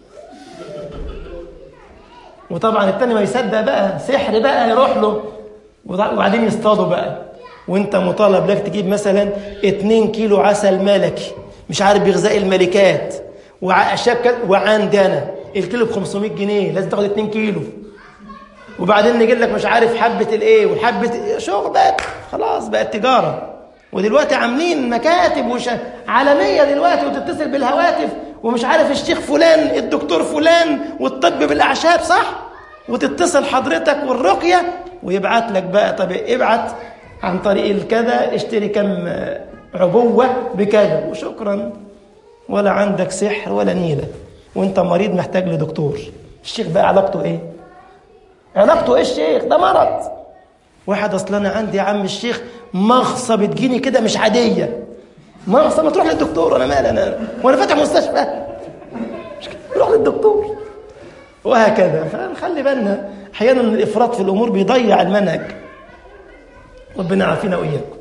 وطبعا التاني ما يصدق بقى سحر بقى يروح له وبعدين يصطادوا بقى وانت مطالب لك تجيب مثلا 2 كيلو عسل ملكي مش عارف بغذاء الملكات وعشاك وعندي انا الكيلو ب 500 جنيه لازم تاخد 2 كيلو وبعدين نجيب لك مش عارف حبه الايه وحبه شغل بقى خلاص بقت تجاره ودلوقتي عاملين مكاتب وش... عالميه دلوقتي وتتصل بالهواتف ومش عارف الشيخ فلان الدكتور فلان والطب بالاعشاب صح وتتصل حضرتك والرقيه ويبعت لك بقى طب ابعت عن طريق الكذا اشتري كم عبوه بكذا وشكرا ولا عندك سحر ولا نيله وانت مريض محتاج لدكتور الشيخ بقى علاقته ايه علاقته ايه الشيخ ده مرض واحد اصل انا عندي يا عم الشيخ مغصه بتجيني كده مش عاديه مغصه ما تروح للدكتور انا مالي انا وانا فاتح مستشفى روح للدكتور وهكذا فنخلي بالنا احيانا الافراط في الامور بيضيع المنهج ربنا عافينا واياكم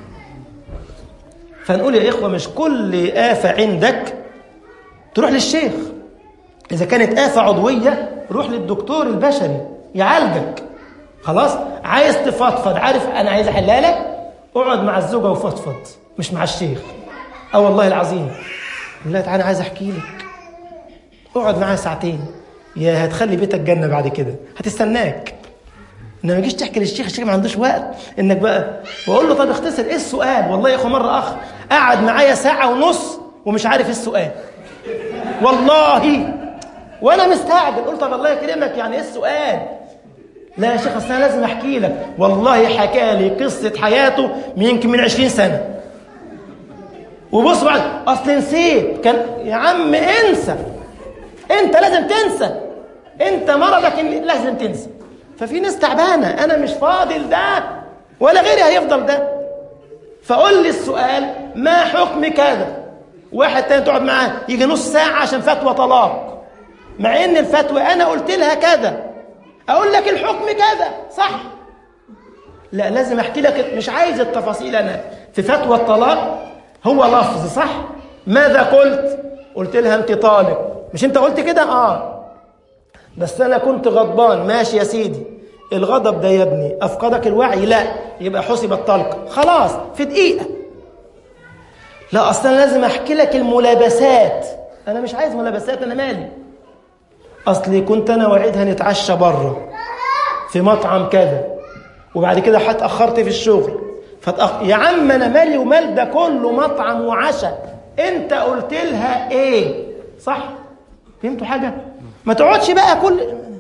فنقول يا اخوه مش كل افه عندك تروح للشيخ اذا كانت افه عضويه روح للدكتور البشري يعالجك خلاص عايز تفضفض عارف انا عايز احلها لك اقعد مع الزوجه وفضفض مش مع الشيخ اه والله العظيم لا تعالى عايز احكي لك اقعد معاها ساعتين يا هتخلي بيتك جنه بعد كده هتستناك انما ما تجيش تحكي للشيخ الشيخ ما عندوش وقت انك بقى واقول له طب اختصر ايه السؤال والله يا اخو مره اخ قعد معايا ساعه ونص ومش عارف ايه السؤال والله وانا مستعجل قلت طب الله يكرمك يعني ايه السؤال لا يا شيخ اصل انا لازم احكي لك والله حكى لي قصه حياته من يمكن من 20 سنه وبص بعد اصل نسيت كان يا عم انسى انت لازم تنسى انت مرضك إن لازم تنسى ففي ناس تعبانه انا مش فاضل ده ولا غيري هيفضل ده فقول لي السؤال ما حكم كذا واحد تاني تقعد معاه يجي نص ساعه عشان فتوى طلاق مع ان الفتوى انا قلت لها كذا اقول لك الحكم كذا صح لا لازم احكي لك مش عايز التفاصيل انا في فتوى الطلاق هو لفظ صح ماذا قلت قلت لها انت طالق مش انت قلت كده اه بس انا كنت غضبان ماشي يا سيدي الغضب ده يا ابني افقدك الوعي لا يبقى حسب الطلق خلاص في دقيقه لا اصلا لازم احكي لك الملابسات انا مش عايز ملابسات انا مالي اصلي كنت انا وعيد هنتعشى بره في مطعم كذا وبعد كده اتاخرت في الشغل فتأخ... يا عم انا مالي ومال ده كله مطعم وعشاء انت قلت لها ايه صح فهمتوا حاجه ما تقعدش بقى كل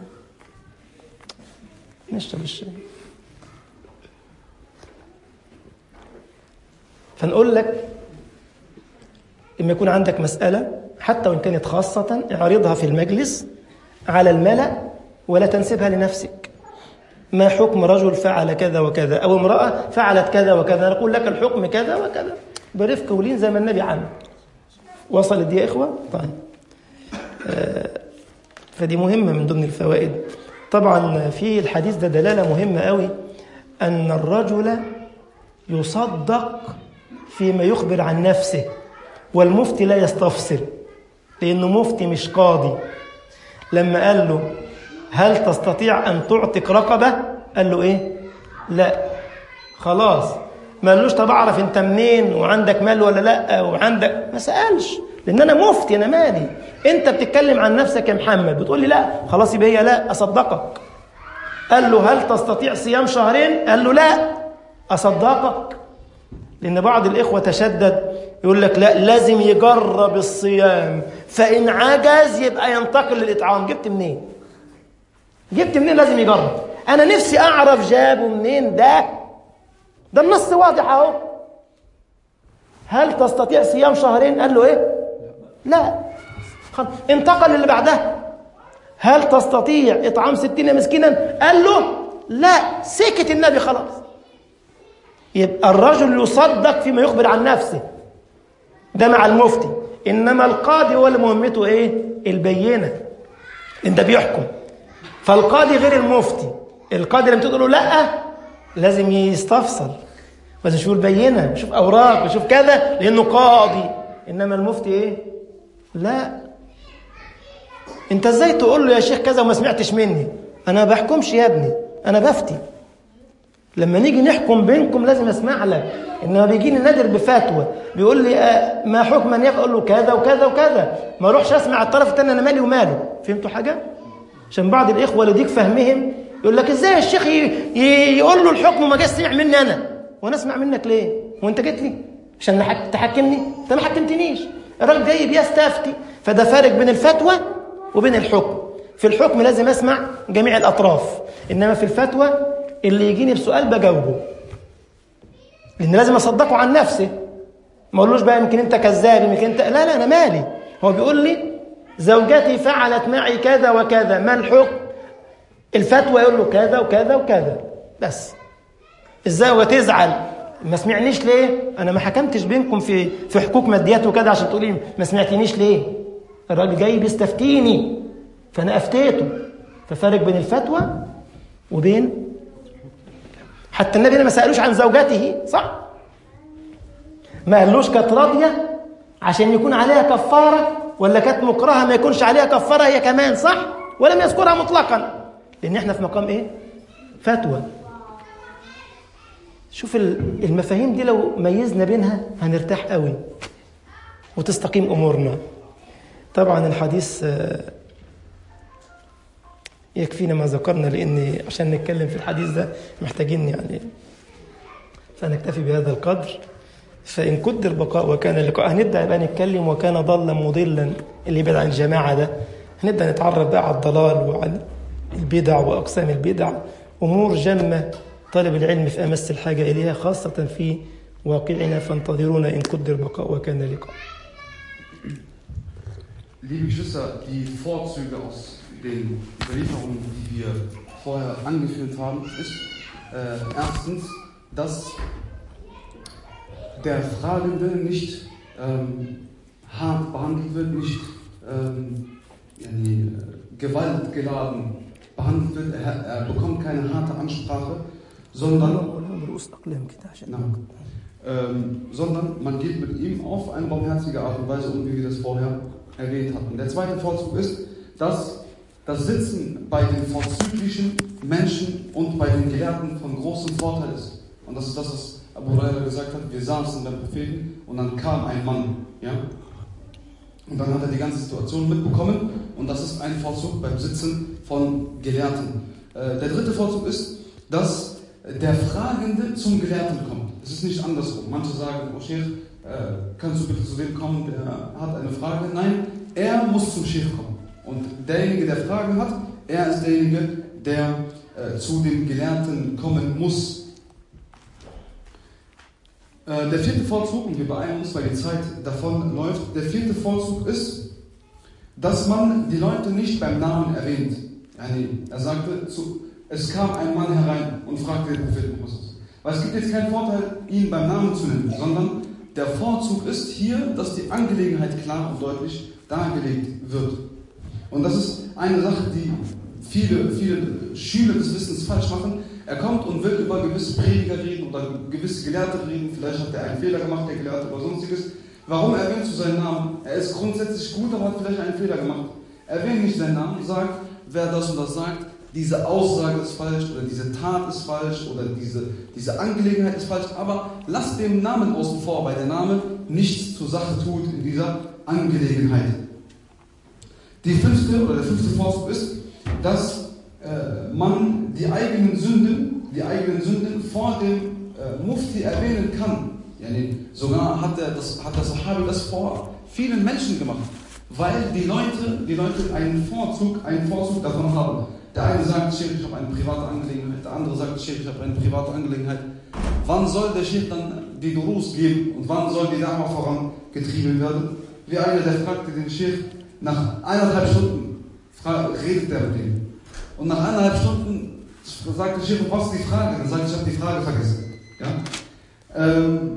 نشرب الشاي فنقول لك لما يكون عندك مسألة حتى وإن كانت خاصة اعرضها في المجلس على الملأ ولا تنسبها لنفسك ما حكم رجل فعل كذا وكذا أو امرأة فعلت كذا وكذا نقول لك الحكم كذا وكذا برفق ولين زي ما النبي عمل وصلت دي يا إخوة طيب آه فدي مهمة من ضمن الفوائد طبعا في الحديث ده دلالة مهمة قوي أن الرجل يصدق فيما يخبر عن نفسه والمفتي لا يستفسر لأنه مفتي مش قاضي لما قال له هل تستطيع أن تعتق رقبة قال له إيه لا خلاص ما قالوش طب أعرف أنت منين وعندك مال ولا لا وعندك ما سألش لأن أنا مفتي أنا مالي أنت بتتكلم عن نفسك يا محمد بتقول لي لا خلاص يبقى هي لا أصدقك قال له هل تستطيع صيام شهرين قال له لا أصدقك لأن بعض الإخوة تشدد يقول لك لا لازم يجرب الصيام فإن عجز يبقى ينتقل للإطعام جبت منين جبت منين لازم يجرب أنا نفسي أعرف جابه منين ده ده النص واضح أهو هل تستطيع صيام شهرين قال له إيه لا خلاص انتقل للي بعدها هل تستطيع إطعام ستين مسكينا قال له لا سكت النبي خلاص يبقى الرجل يصدق فيما يخبر عن نفسه ده مع المفتي انما القاضي هو اللي مهمته ايه البينه ان ده بيحكم فالقاضي غير المفتي القاضي لما تقول له لا لازم يستفسر لازم يشوف البينه يشوف اوراق يشوف كذا لانه قاضي انما المفتي ايه لا انت ازاي تقول له يا شيخ كذا وما سمعتش مني انا ما بحكمش يا ابني انا بفتي لما نيجي نحكم بينكم لازم اسمع لك انما بيجيني نادر بفتوى بيقول لي آه ما حكم من يفعل له كذا وكذا وكذا ما اروحش اسمع الطرف الثاني انا مالي وماله فهمتوا حاجه عشان بعض الاخوه لديك فهمهم يقول لك ازاي الشيخ يقول له الحكم وما جاش سمع مني انا وانا اسمع منك ليه وانت جيت لي عشان تحكمني انت ما حكمتنيش الراجل جاي بيستفتي فده فارق بين الفتوى وبين الحكم في الحكم لازم اسمع جميع الاطراف انما في الفتوى اللي يجيني بسؤال بجاوبه لان لازم اصدقه عن نفسه ما اقولوش بقى يمكن انت كذاب يمكن انت لا لا انا مالي هو بيقول لي زوجتي فعلت معي كذا وكذا ما الحكم الفتوى يقول له كذا وكذا وكذا بس الزوجه تزعل ما سمعنيش ليه انا ما حكمتش بينكم في في حقوق ماديات وكذا عشان تقولي ما سمعتنيش ليه الراجل جاي بيستفتيني فانا افتيته ففرق بين الفتوى وبين حتى النبي ما سألوش عن زوجته صح ما قالوش كانت راضية عشان يكون عليها كفارة ولا كانت مكرهة ما يكونش عليها كفارة هي كمان صح ولم يذكرها مطلقا لأن احنا في مقام ايه فتوى شوف المفاهيم دي لو ميزنا بينها هنرتاح قوي وتستقيم أمورنا طبعا الحديث يكفينا ما ذكرنا لأن عشان نتكلم في الحديث ده محتاجين يعني فنكتفي بهذا القدر فإن قدر البقاء وكان اللقاء هنبدأ بقى نتكلم وكان ضلا مضلا اللي يبعد عن الجماعة ده هنبدأ نتعرف بقى على الضلال وعن البدع وأقسام البدع أمور جمة طالب العلم في أمس الحاجة إليها خاصة في واقعنا فانتظرونا إن قدر البقاء وكان اللقاء Liebe Geschwister, die Vorzüge aus den Überlieferungen, die wir vorher angeführt haben, ist äh, erstens, dass der Fragende nicht ähm, hart behandelt wird, nicht ähm, yani, gewaltgeladen behandelt wird, er, er, bekommt keine harte Ansprache, sondern, na, ähm, sondern man geht mit ihm auf eine barmherzige Art und Weise um, wie wir das vorher erwähnt hatten. Der zweite Vorzug ist, dass das Sitzen bei den vorzüglichen Menschen und bei den Gelehrten von großem Vorteil ist. Und das ist das, was Abu Huraira gesagt hat. Wir saßen beim Propheten und dann kam ein Mann. Ja? Und dann hat er die ganze Situation mitbekommen und das ist ein Vorzug beim Sitzen von Gelehrten. Äh, der dritte Vorzug ist, dass der Fragende zum Gelehrten kommt. Es ist nicht andersrum. Manche sagen, oh Sheikh, äh, kannst du bitte zu dem kommen, der hat eine Frage? Nein, er muss zum Sheikh kommen. Und derjenige, der Fragen hat, er ist derjenige, der äh, zu dem Gelehrten kommen muss. Äh, der vierte Vorzug, und wir beeilen uns, weil die Zeit davon läuft, der vierte Vorzug ist, dass man die Leute nicht beim Namen erwähnt. Er sagte, es kam ein Mann herein und fragte den Propheten Moses. Weil es gibt jetzt keinen Vorteil, ihn beim Namen zu nennen, sondern der Vorzug ist hier, dass die Angelegenheit klar und deutlich dargelegt wird. Und das ist eine Sache, die viele, viele Schüler des Wissens falsch machen. Er kommt und will über gewisse Prediger reden oder gewisse Gelehrte reden. Vielleicht hat er einen Fehler gemacht, der Gelehrte oder sonstiges. Warum erwähnst du seinen Namen? Er ist grundsätzlich gut, aber hat vielleicht einen Fehler gemacht. Erwähne nicht seinen Namen, sag, wer das und das sagt, diese Aussage ist falsch oder diese Tat ist falsch oder diese, diese Angelegenheit ist falsch, aber lass den Namen außen vor, weil der Name nichts zur Sache tut in dieser Angelegenheit. Die fünfte oder der fünfte Vorzug ist, dass äh, man die eigenen Sünden, die eigenen Sünden vor dem äh, Mufti erwähnen kann. Yani sogar hat der, das, hat der Sahabi das vor vielen Menschen gemacht, weil die Leute, die Leute einen Vorzug, einen Vorzug davon haben. Der eine sagt, Sheikh, ich habe eine private Angelegenheit, der andere sagt, Sheikh, ich habe eine private Angelegenheit. Wann soll der Sheikh dann die Durus geben und wann soll die Dama vorangetrieben werden? Wie einer, der fragte den Sheikh, nach eineinhalb Stunden redet er mit ihm. Und nach eineinhalb Stunden sagt der Sheikh, was ist die Frage? Dann sagt, ich habe die Frage vergessen. Ja? Ähm,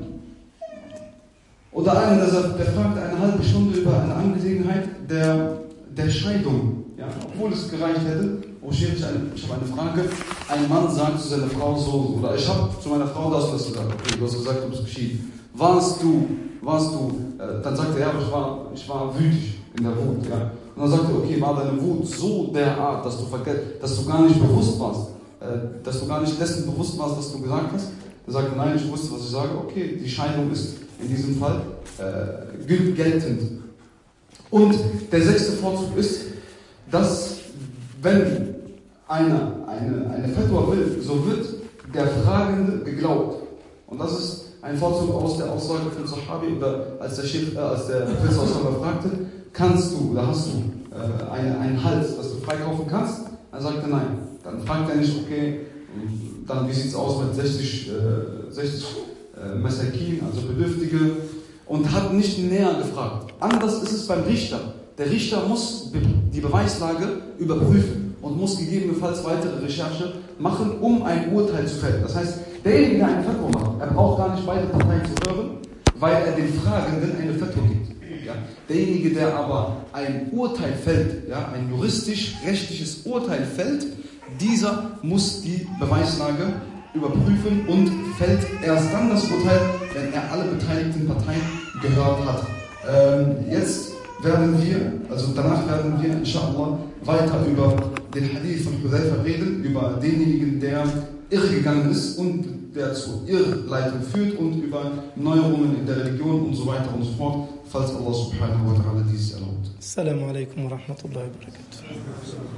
oder einer, der, der fragt eine halbe Stunde über eine Angelegenheit der, der Scheidung. Ja? Obwohl es gereicht hätte. Oh Sheikh, ich, ich habe eine Frage. Ein Mann sagt zu seiner Frau so, oder ich habe zu meiner Frau das und das gesagt. Okay, du hast gesagt, du bist geschieden. Warst du, warst du, äh, dann sagt er, ja, aber ich war, ich war wütig in der Wut. Ja? Und dann sagt er, okay, war deine Wut so derart, dass du, dass du gar nicht bewusst warst, äh, dass du gar nicht dessen bewusst warst, was du gesagt hast? Er sagt, nein, ich wusste, was ich sage. Okay, die Scheidung ist in diesem Fall äh, geltend. Und der sechste Vorzug ist, dass wenn einer eine, eine Fatwa will, so wird der Fragende geglaubt. Und das ist ein Vorzug aus der Aussage von Sahabi, oder als der Chef, äh, als der Professor fragte, kannst du oder hast du äh, eine, einen Hals, das du freikaufen kannst? Er sagte nein. Dann fragt er nicht, okay, dann wie sieht es aus mit 60, äh, 60 äh, Masakin, also Bedürftige, und hat nicht näher gefragt. Anders ist es beim Richter. Der Richter muss die Beweislage überprüfen und muss gegebenenfalls weitere Recherche machen, um ein Urteil zu fällen. Das heißt, derjenige, der eine Fatwa macht, er braucht gar nicht beide Parteien zu hören, weil er den Fragenden eine Fatwa gibt. Ja? Derjenige, der aber ein Urteil fällt, ja, ein juristisch-rechtliches Urteil fällt, dieser muss die Beweislage überprüfen und fällt erst dann das Urteil, wenn er alle beteiligten Parteien gehört hat. Ähm, jetzt werden wir, also danach werden wir inshallah weiter über den Hadith von Hudayfa reden, über denjenigen, der irregegangen ist und der zur Irrleitung führt und über Neuerungen in der Religion und so weiter und so fort, falls Allah subhanahu wa ta'ala dies erlaubt. Assalamu alaikum wa rahmatullahi wa barakatuh.